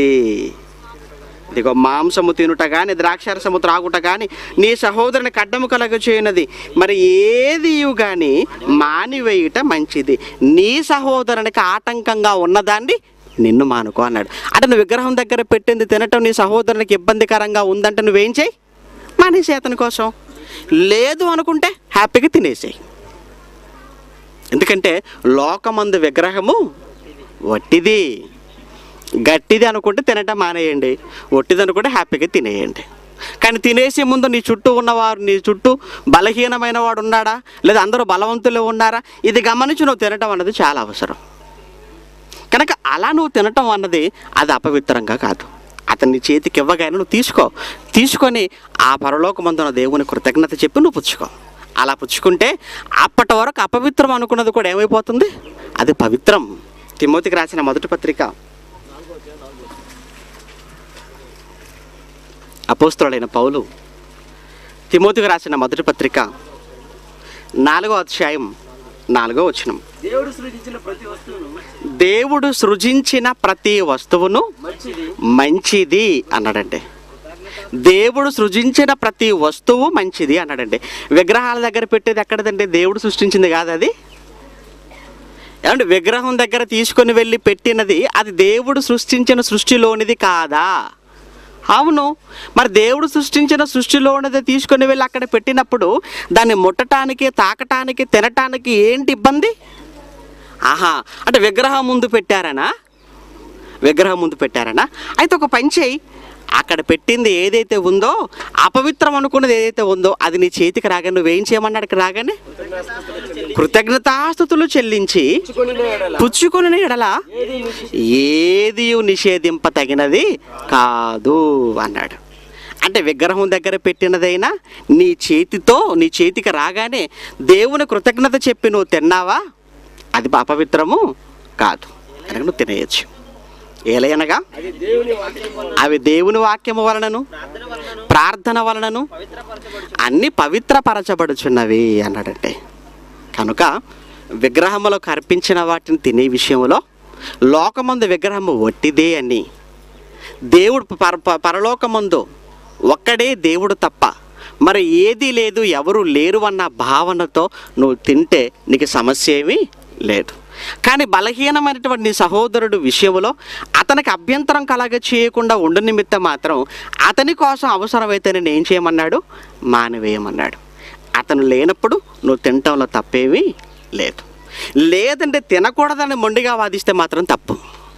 ఇదిగో మాంసము తినుట కానీ ద్రాక్షారసము త్రాగుట కానీ నీ సహోదరుని కడ్డము కలగ చేయనది మరి ఏది కానీ మానివేయుట మంచిది నీ సహోదరునికి ఆటంకంగా ఉన్నదాన్ని నిన్ను మానుకో అన్నాడు అంటే నువ్వు విగ్రహం దగ్గర పెట్టింది తినటం నీ సహోదరునికి ఇబ్బందికరంగా ఉందంటే నువ్వేం చేయి మానేసే అతని కోసం లేదు అనుకుంటే హ్యాపీగా తినేసేయి ఎందుకంటే లోకమందు విగ్రహము వట్టిది గట్టిది అనుకుంటే తినటం మానేయండి ఒట్టిది అనుకుంటే హ్యాపీగా తినేయండి కానీ తినేసే ముందు నీ చుట్టూ ఉన్నవారు నీ చుట్టూ బలహీనమైన వాడు ఉన్నాడా లేదా అందరూ బలవంతులు ఉన్నారా ఇది గమనించి నువ్వు తినటం అన్నది చాలా అవసరం కనుక అలా నువ్వు తినటం అన్నది అది అపవిత్రంగా కాదు అతన్ని చేతికి ఇవ్వగానే నువ్వు తీసుకో తీసుకొని ఆ పరలోకమందున దేవుని కృతజ్ఞత చెప్పి నువ్వు పుచ్చుకో అలా పుచ్చుకుంటే అప్పటి వరకు అపవిత్రం అనుకున్నది కూడా ఏమైపోతుంది అది పవిత్రం తిమోతికి రాసిన మొదటి పత్రిక అపోస్తుడైన పౌలు తిమోతికి రాసిన మొదటి పత్రిక నాలుగో అధ్యాయం నాలుగో వచనం దేవుడు సృజించిన ప్రతి వస్తువును దేవుడు సృజించిన ప్రతి వస్తువును మంచిది మంచిది అన్నాడండి దేవుడు సృజించిన ప్రతి వస్తువు మంచిది అన్నాడండి విగ్రహాల దగ్గర పెట్టేది ఎక్కడదండి దేవుడు సృష్టించింది కాదు అది ఏమంటే విగ్రహం దగ్గర తీసుకొని వెళ్ళి పెట్టినది అది దేవుడు సృష్టించిన సృష్టిలోనిది కాదా అవును మరి దేవుడు సృష్టించిన సృష్టిలోనిది తీసుకొని వెళ్ళి అక్కడ పెట్టినప్పుడు దాన్ని ముట్టడానికి తాకటానికి తినటానికి ఏంటి ఇబ్బంది ఆహా అంటే విగ్రహం ముందు పెట్టారనా విగ్రహం ముందు పెట్టారనా అయితే ఒక పని చేయి అక్కడ పెట్టింది ఏదైతే ఉందో అపవిత్రం అనుకున్నది ఏదైతే ఉందో అది నీ చేతికి రాగానే నువ్వేం చేయమన్నాడు ఇక్కడ రాగానే కృతజ్ఞతాస్థుతులు చెల్లించి పుచ్చుకొని ఎడల పుచ్చుకొని ఎడల ఏది నిషి- ఏది నిషేధింప తగినది కాదు అన్నాడు అంటే విగ్రహం దగ్గర పెట్టినదైనా నీ చేతితో నీ చేతికి రాగానే దేవుని కృతజ్ఞత చెప్పి నువ్వు తిన్నావా అది అపవిత్రము కాదు కనుక నువ్వు తినేయచ్చు ఏలయనగా అది దేవుని వాక్యం వలన అవి దేవుని వాక్యము వలనను ప్రార్థన వలనను అన్ని పవిత్రపరచబడుచున్నవి అన్నాడంటే కనుక విగ్రహములకు అర్పించిన వాటిని తినే విషయంలో లోకమందు విగ్రహము వట్టిదే అని దేవుడు పర ప- పరలోకమందు ఒక్కడే దేవుడు తప్ప మరి ఏది లేదు ఎవరు లేరు అన్న భావనతో నువ్వు తింటే నీకు సమస్య ఏమీ లేదు కానీ బలహీనమైనటువంటి నీ సహోదరుడు విషయంలో అతనికి అభ్యంతరం కలగ చేయకుండా ఉండు నిమిత్తం మాత్రం అతని కోసం అవసరమైతే నేను ఏం చేయమన్నాడు మానివేయమన్నాడు అతను లేనప్పుడు నువ్వు తినటంలో తప్పేమీ లేదు లేదంటే తినకూడదని మొండిగా వాదిస్తే మాత్రం తప్పు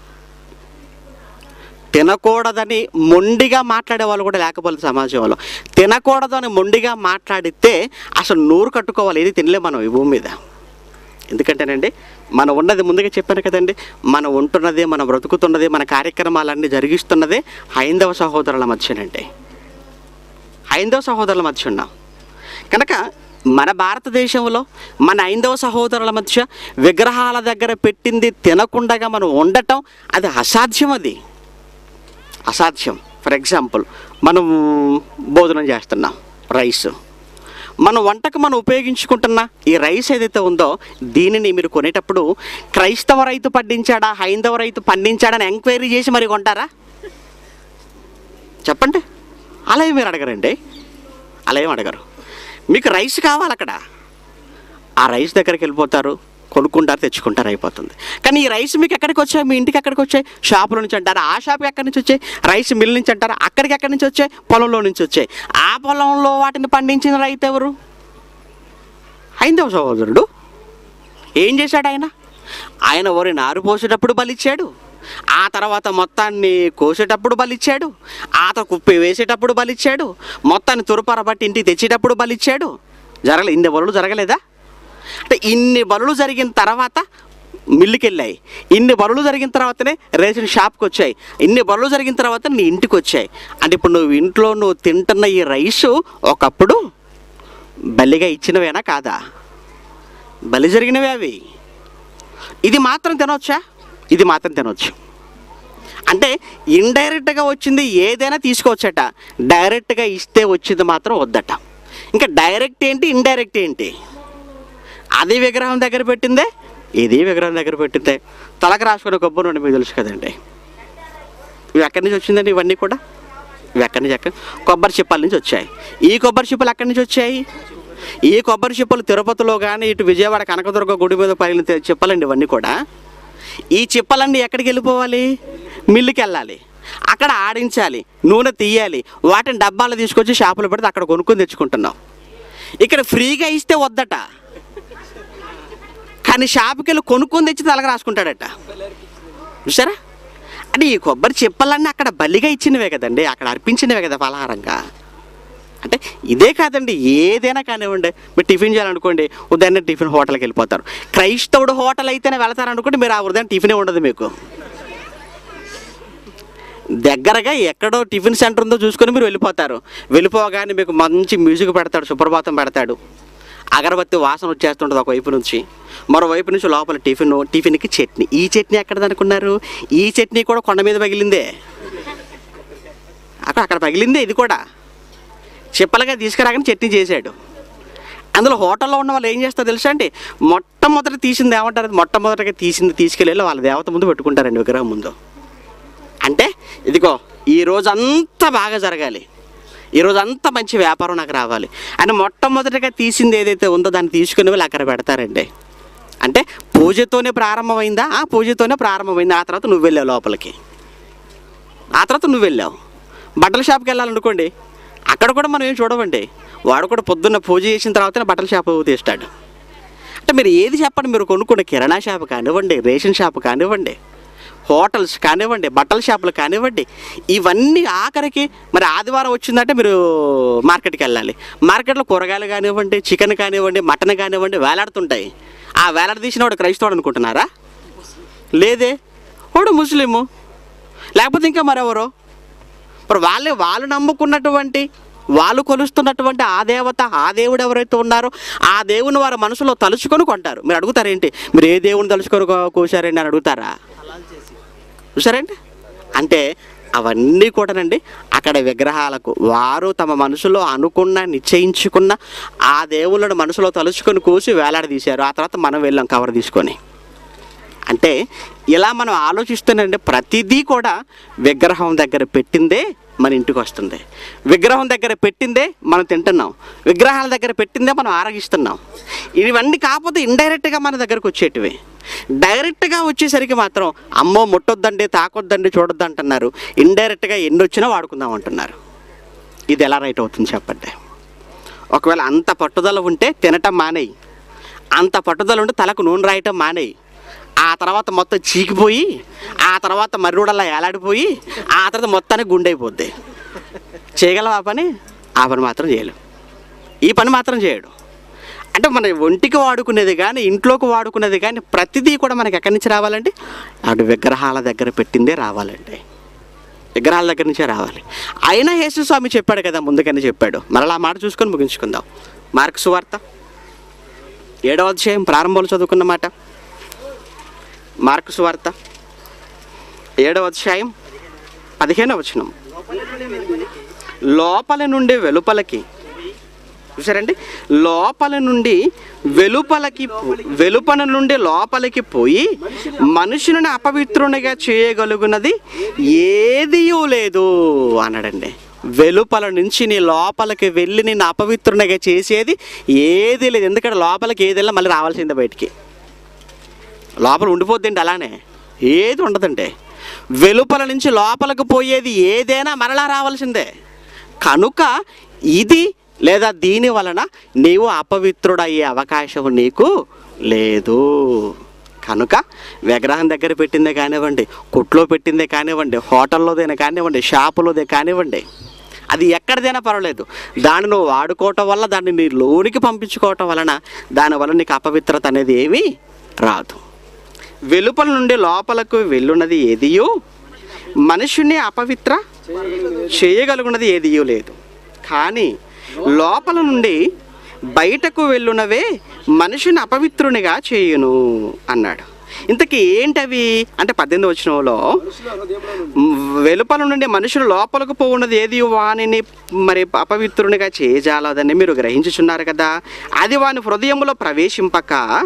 తినకూడదని మొండిగా మాట్లాడే వాళ్ళు కూడా లేకపోతే సమాజంలో తినకూడదని మొండిగా మాట్లాడితే అసలు నూరు కట్టుకోవాలి ఏది తినలేం మనం ఈ భూమి మీద ఎందుకంటేనండి మనం ఉన్నది ముందుగా చెప్పాను కదండి మనం ఉంటున్నది మనం బ్రతుకుతున్నది మన కార్యక్రమాలన్నీ జరిగిస్తున్నదే హైందవ సహోదరుల మధ్యనండి హైందవ సహోదరుల మధ్య ఉన్నాం కనుక మన భారతదేశంలో మన ఐందవ సహోదరుల మధ్య విగ్రహాల దగ్గర పెట్టింది తినకుండా మనం ఉండటం అది అసాధ్యం అది అసాధ్యం ఫర్ ఎగ్జాంపుల్ మనం భోజనం చేస్తున్నాం రైస్ మన వంటకు మనం ఉపయోగించుకుంటున్న ఈ రైస్ ఏదైతే ఉందో దీనిని మీరు కొనేటప్పుడు క్రైస్తవ రైతు పండించాడా హైందవ రైతు పండించాడా అని ఎంక్వైరీ చేసి మరి కొంటారా చెప్పండి అలా ఏం మీరు అడగరండి అలా ఏం అడగరు మీకు రైస్ కావాలి అక్కడ ఆ రైస్ దగ్గరికి వెళ్ళిపోతారు కొనుక్కుంటారు తెచ్చుకుంటారు అయిపోతుంది కానీ ఈ రైస్ మీకు ఎక్కడికి వచ్చాయి మీ ఇంటికి ఎక్కడికి వచ్చాయి షాపుల నుంచి అంటారు ఆ షాప్ ఎక్కడి నుంచి వచ్చాయి రైస్ మిల్ నుంచి అంటారు అక్కడికి ఎక్కడి నుంచి వచ్చాయి పొలంలో నుంచి వచ్చాయి ఆ పొలంలో వాటిని పండించిన రైతు ఎవరు హైందవ సహోదరుడు ఏం చేశాడు ఆయన ఆయన వరి నారు పోసేటప్పుడు బలిచ్చాడు ఆ తర్వాత మొత్తాన్ని కోసేటప్పుడు బలిచ్చాడు ఆత కుప్పి వేసేటప్పుడు బలిచ్చాడు మొత్తాన్ని తురపరబట్టి ఇంటికి తెచ్చేటప్పుడు బలిచ్చాడు జరగలే ఇన్ని బలులు జరగలేదా అంటే ఇన్ని బలులు జరిగిన తర్వాత మిల్లుకి వెళ్ళాయి ఇన్ని బలులు జరిగిన తర్వాతనే రేషన్ షాప్కి వచ్చాయి ఇన్ని బలులు జరిగిన తర్వాత నీ ఇంటికి వచ్చాయి అంటే ఇప్పుడు నువ్వు ఇంట్లో నువ్వు తింటున్న ఈ రైసు ఒకప్పుడు బలిగా ఇచ్చినవేనా కాదా బలి జరిగినవే అవి ఇది మాత్రం తినవచ్చా ఇది మాత్రం తినవచ్చు అంటే ఇండైరెక్ట్గా వచ్చింది ఏదైనా తీసుకోవచ్చట డైరెక్ట్గా ఇస్తే వచ్చింది మాత్రం వద్దట ఇంకా డైరెక్ట్ ఏంటి ఇండైరెక్ట్ ఏంటి అది విగ్రహం దగ్గర పెట్టిందే ఇది విగ్రహం దగ్గర పెట్టిందే తలకు రాసుకునే కొబ్బరి నుండి మీకు తెలుసు కదండి ఇవి ఎక్కడి నుంచి వచ్చిందండి ఇవన్నీ కూడా ఇవి ఎక్కడి నుంచి ఎక్కడ కొబ్బరి చిప్పల నుంచి వచ్చాయి ఈ కొబ్బరి చిప్పలు ఎక్కడి నుంచి వచ్చాయి ఈ కొబ్బరి చిప్పలు తిరుపతిలో కానీ ఇటు విజయవాడ కనకదుర్గ గుడి మీద పగిలిన తి- చిప్పలండి ఇవన్నీ కూడా ఈ చిప్పలన్నీ ఎక్కడికి వెళ్ళిపోవాలి మిల్లుకి వెళ్ళాలి అక్కడ ఆడించాలి నూనె తీయాలి వాటిని డబ్బాలు తీసుకొచ్చి షాపులో పెడితే అక్కడ కొనుక్కొని తెచ్చుకుంటున్నాం ఇక్కడ ఫ్రీగా ఇస్తే వద్దట కానీ షాపుకి వెళ్ళి కొనుక్కొని తెచ్చి తలగా రాసుకుంటాడట చూసారా అంటే ఈ కొబ్బరి చెప్పలన్నీ అక్కడ బలిగా ఇచ్చినవే కదండి అక్కడ అర్పించినవే కదా పలహారంగా అంటే ఇదే కాదండి ఏదైనా కానివ్వండి మీరు టిఫిన్ చేయాలనుకోండి ఉదయాన్నే టిఫిన్ హోటల్కి వెళ్ళిపోతారు క్రైస్తవుడు హోటల్ అయితేనే వెళతారనుకోండి మీరు ఆ ఉదయం టిఫినే ఉండదు మీకు దగ్గరగా ఎక్కడో టిఫిన్ సెంటర్ ఉందో చూసుకొని మీరు వెళ్ళిపోతారు వెళ్ళిపోగానే మీకు మంచి మ్యూజిక్ పెడతాడు సుప్రభాతం పెడతాడు అగరబత్తి వాసన వచ్చేస్తుంటుంది ఒక వైపు నుంచి మరోవైపు నుంచి లోపల టిఫిన్ టిఫిన్కి చట్నీ ఈ చట్నీ ఎక్కడది అనుకున్నారు ఈ చట్నీ కూడా కొండ మీద పగిలిందే అక్కడ అక్కడ పగిలిందే ఇది కూడా చెప్పలుగా తీసుకురాగానే చట్నీ చేశాడు అందులో హోటల్లో ఉన్న వాళ్ళు ఏం చేస్తారో తెలుసా అండి మొట్టమొదటి తీసింది ఏమంటారు మొట్టమొదటిగా తీసింది తీసుకెళ్ళి వాళ్ళ దేవత ముందు పెట్టుకుంటారండి విగ్రహం ముందు అంటే ఇదిగో ఈ రోజంతా బాగా జరగాలి ఈ రోజంతా మంచి వ్యాపారం నాకు రావాలి అని మొట్టమొదటిగా తీసింది ఏదైతే ఉందో దాన్ని తీసుకుని వెళ్ళి అక్కడ పెడతారండి అంటే పూజతోనే ప్రారంభమైందా ఆ పూజతోనే ప్రారంభమైంది ఆ తర్వాత నువ్వు వెళ్ళావు లోపలికి ఆ తర్వాత నువ్వు వెళ్ళావు బట్టల షాప్కి వెళ్ళాలనుకోండి అక్కడ కూడా మనం ఏం చూడమండి వాడు కూడా పొద్దున్న పూజ చేసిన తర్వాతనే బట్టల షాప్ తీస్తాడు అంటే మీరు ఏది చెప్పండి మీరు కొనుక్కునే కిరాణా షాప్ కానివ్వండి రేషన్ షాప్ కానివ్వండి హోటల్స్ కానివ్వండి బట్టల షాపులు కానివ్వండి ఇవన్నీ ఆఖరికి మరి ఆదివారం వచ్చిందంటే మీరు మార్కెట్కి వెళ్ళాలి మార్కెట్లో కూరగాయలు కానివ్వండి చికెన్ కానివ్వండి మటన్ కానివ్వండి వేలాడుతుంటాయి ఆ వేలాడ తీసిన వాడు క్రైస్తవుడు అనుకుంటున్నారా లేదే వాడు ముస్లిము లేకపోతే ఇంకా మరెవరో మరి వాళ్ళే వాళ్ళు నమ్ముకున్నటువంటి వాళ్ళు కొలుస్తున్నటువంటి ఆ దేవత ఆ దేవుడు ఎవరైతే ఉన్నారో ఆ దేవుని వారి మనసులో తలుచుకొని కొంటారు మీరు అడుగుతారేంటి మీరు ఏ దేవుని తలుచుకొని కో- కోశారండి అని అడుగుతారా చూసారండి అంటే అవన్నీ కూడానండి అక్కడ విగ్రహాలకు వారు తమ మనసులో అనుకున్న నిశ్చయించుకున్న ఆ దేవుళ్ళను మనసులో తలుచుకొని కోసి వేలాడదీశారు ఆ తర్వాత మనం వెళ్ళాం కవర్ తీసుకొని అంటే ఇలా మనం ఆలోచిస్తూనండి ప్రతిదీ కూడా విగ్రహం దగ్గర పెట్టిందే మన ఇంటికి వస్తుంది విగ్రహం దగ్గర పెట్టిందే మనం తింటున్నాం విగ్రహాల దగ్గర పెట్టిందే మనం ఆరగిస్తున్నాం ఇవన్నీ కాకపోతే ఇండైరెక్ట్గా మన దగ్గరకు వచ్చేటివి డైరెక్ట్గా వచ్చేసరికి మాత్రం అమ్మో ముట్టొద్దండి తాకొద్దండి చూడొద్దు అంటున్నారు ఇండైరెక్ట్గా ఎన్ని వచ్చినా వాడుకుందాం అంటున్నారు ఇది ఎలా రైట్ అవుతుంది చెప్పండి ఒకవేళ అంత పట్టుదల ఉంటే తినటం మానేయి అంత పట్టుదల ఉంటే తలకు నూనె రాయటం మానేయి ఆ తర్వాత మొత్తం చీకిపోయి ఆ తర్వాత మర్రుడల్లా ఏలాడిపోయి ఆ తర్వాత మొత్తానికి గుండైపోద్ది చేయగలవా ఆ పని ఆ పని మాత్రం చేయలేం ఈ పని మాత్రం చేయడు అంటే మన ఒంటికి వాడుకునేది కానీ ఇంట్లోకి వాడుకునేది కానీ ప్రతిదీ కూడా మనకి ఎక్కడి నుంచి రావాలండి అటు విగ్రహాల దగ్గర పెట్టిందే రావాలండి విగ్రహాల దగ్గర నుంచే రావాలి అయినా యేసు స్వామి చెప్పాడు కదా ముందుకని చెప్పాడు మరలా ఆ మాట చూసుకొని ముగించుకుందాం మార్క్స్ వార్త ఏడవ అధ్యాయం ప్రారంభంలో చదువుకున్న మాట మార్క్స్ వార్త ఏడవ అధ్యాయం పదిహేనవ వచనం లోపల నుండి వెలుపలకి చూసారండి లోపల నుండి వెలుపలకి పో- వెలుపల నుండి లోపలికి పోయి మనుషులను అపవిత్రునిగా చేయగలుగున్నది ఏదియూ లేదు అన్నాడండి వెలుపల నుంచి నీ లోపలికి వెళ్ళి నేను అపవిత్రునిగా చేసేది ఏది లేదు ఎందుకంటే లోపలికి ఏది వెళ్ళా మళ్ళీ రావాల్సిందే బయటికి లోపల ఉండిపోద్దండి అలానే ఏది ఉండదండి వెలుపల నుంచి లోపలికి పోయేది ఏదైనా మరలా రావాల్సిందే కనుక ఇది లేదా దీని వలన నీవు అపవిత్రుడయ్యే అవకాశం నీకు లేదు కనుక విగ్రహం దగ్గర పెట్టిందే కానివ్వండి కొట్లో పెట్టిందే కానివ్వండి హోటల్లోదైనా కానివ్వండి షాపులోదే కానివ్వండి అది ఎక్కడిదైనా పర్వాలేదు దాన్ని నువ్వు వాడుకోవటం వల్ల దాన్ని నీ లోనికి పంపించుకోవటం వలన దానివల్ల నీకు అపవిత్రత అనేది ఏమీ రాదు వెలుపల నుండి లోపలకు వెళ్ళున్నది ఏదియో మనుషుని అపవిత్ర చేయగలుగున్నది ఏదియో లేదు కానీ లోపల నుండి బయటకు వెళ్ళునవే మనిషిని అపవిత్రునిగా చేయును అన్నాడు ఇంతకీ ఏంటవి అంటే పద్దెనిమిది వచనంలో వెలుపల నుండి మనుషులు లోపలకు పోవున్నది ఏది వానిని మరి అపవిత్రునిగా చేయజాలదని మీరు గ్రహించుచున్నారు కదా అది వాని హృదయంలో ప్రవేశింపక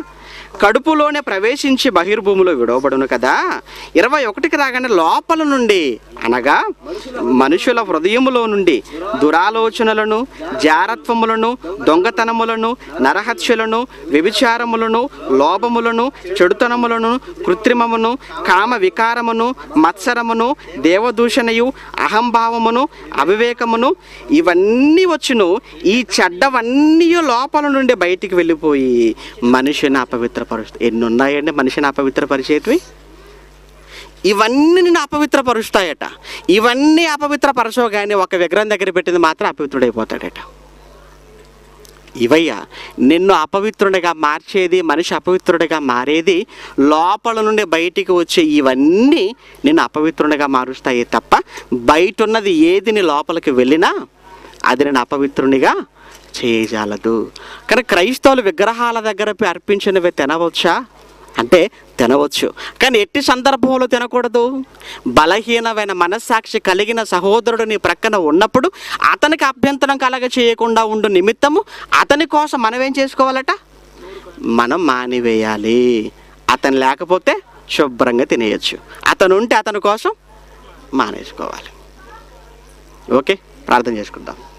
కడుపులోనే ప్రవేశించి బహిర్భూమిలో విడవబడును కదా ఇరవై ఒకటికి రాగానే లోపల నుండి అనగా మనుషుల హృదయములో నుండి దురాలోచనలను జారత్వములను దొంగతనములను నరహత్యలను వ్యభిచారములను లోభములను చెడుతనములను కృత్రిమమును కామ వికారమును మత్సరమును దేవదూషణయు అహంభావమును అవివేకమును ఇవన్నీ వచ్చును ఈ చెడ్డవన్నీ లోపల నుండి బయటికి వెళ్ళిపోయి మనిషిని అపవిత్రపరుస్తాయి ఎన్ని ఉన్నాయండి మనిషిని అపవిత్రపరిచేటివి ఇవన్నీ నిన్ను అపవిత్రపరుస్తాయట ఇవన్నీ అపవిత్రపరచగానే ఒక విగ్రహం దగ్గర పెట్టింది మాత్రం అపవిత్రుడైపోతాడట ఇవయ్యా నిన్ను అపవిత్రుడిగా మార్చేది మనిషి అపవిత్రుడిగా మారేది లోపల నుండి బయటికి వచ్చే ఇవన్నీ నిన్ను అపవిత్రుడిగా మారుస్తాయి తప్ప బయట ఉన్నది ఏది నీ లోపలికి వెళ్ళినా అది నేను అపవిత్రునిగా చేయజాలదు కానీ క్రైస్తవులు విగ్రహాల దగ్గర పోయి అర్పించినవి తినవచ్చా అంటే తినవచ్చు కానీ ఎట్టి సందర్భంలో తినకూడదు బలహీనమైన మనస్సాక్షి కలిగిన సహోదరుడు నీ ప్రక్కన ఉన్నప్పుడు అతనికి అభ్యంతరం కలగ చేయకుండా ఉండు నిమిత్తము అతని కోసం మనం ఏం చేసుకోవాలట మనం మానివేయాలి అతను లేకపోతే శుభ్రంగా తినేయచ్చు అతను ఉంటే అతని కోసం మానేసుకోవాలి ఓకే ప్రార్థన చేసుకుందాం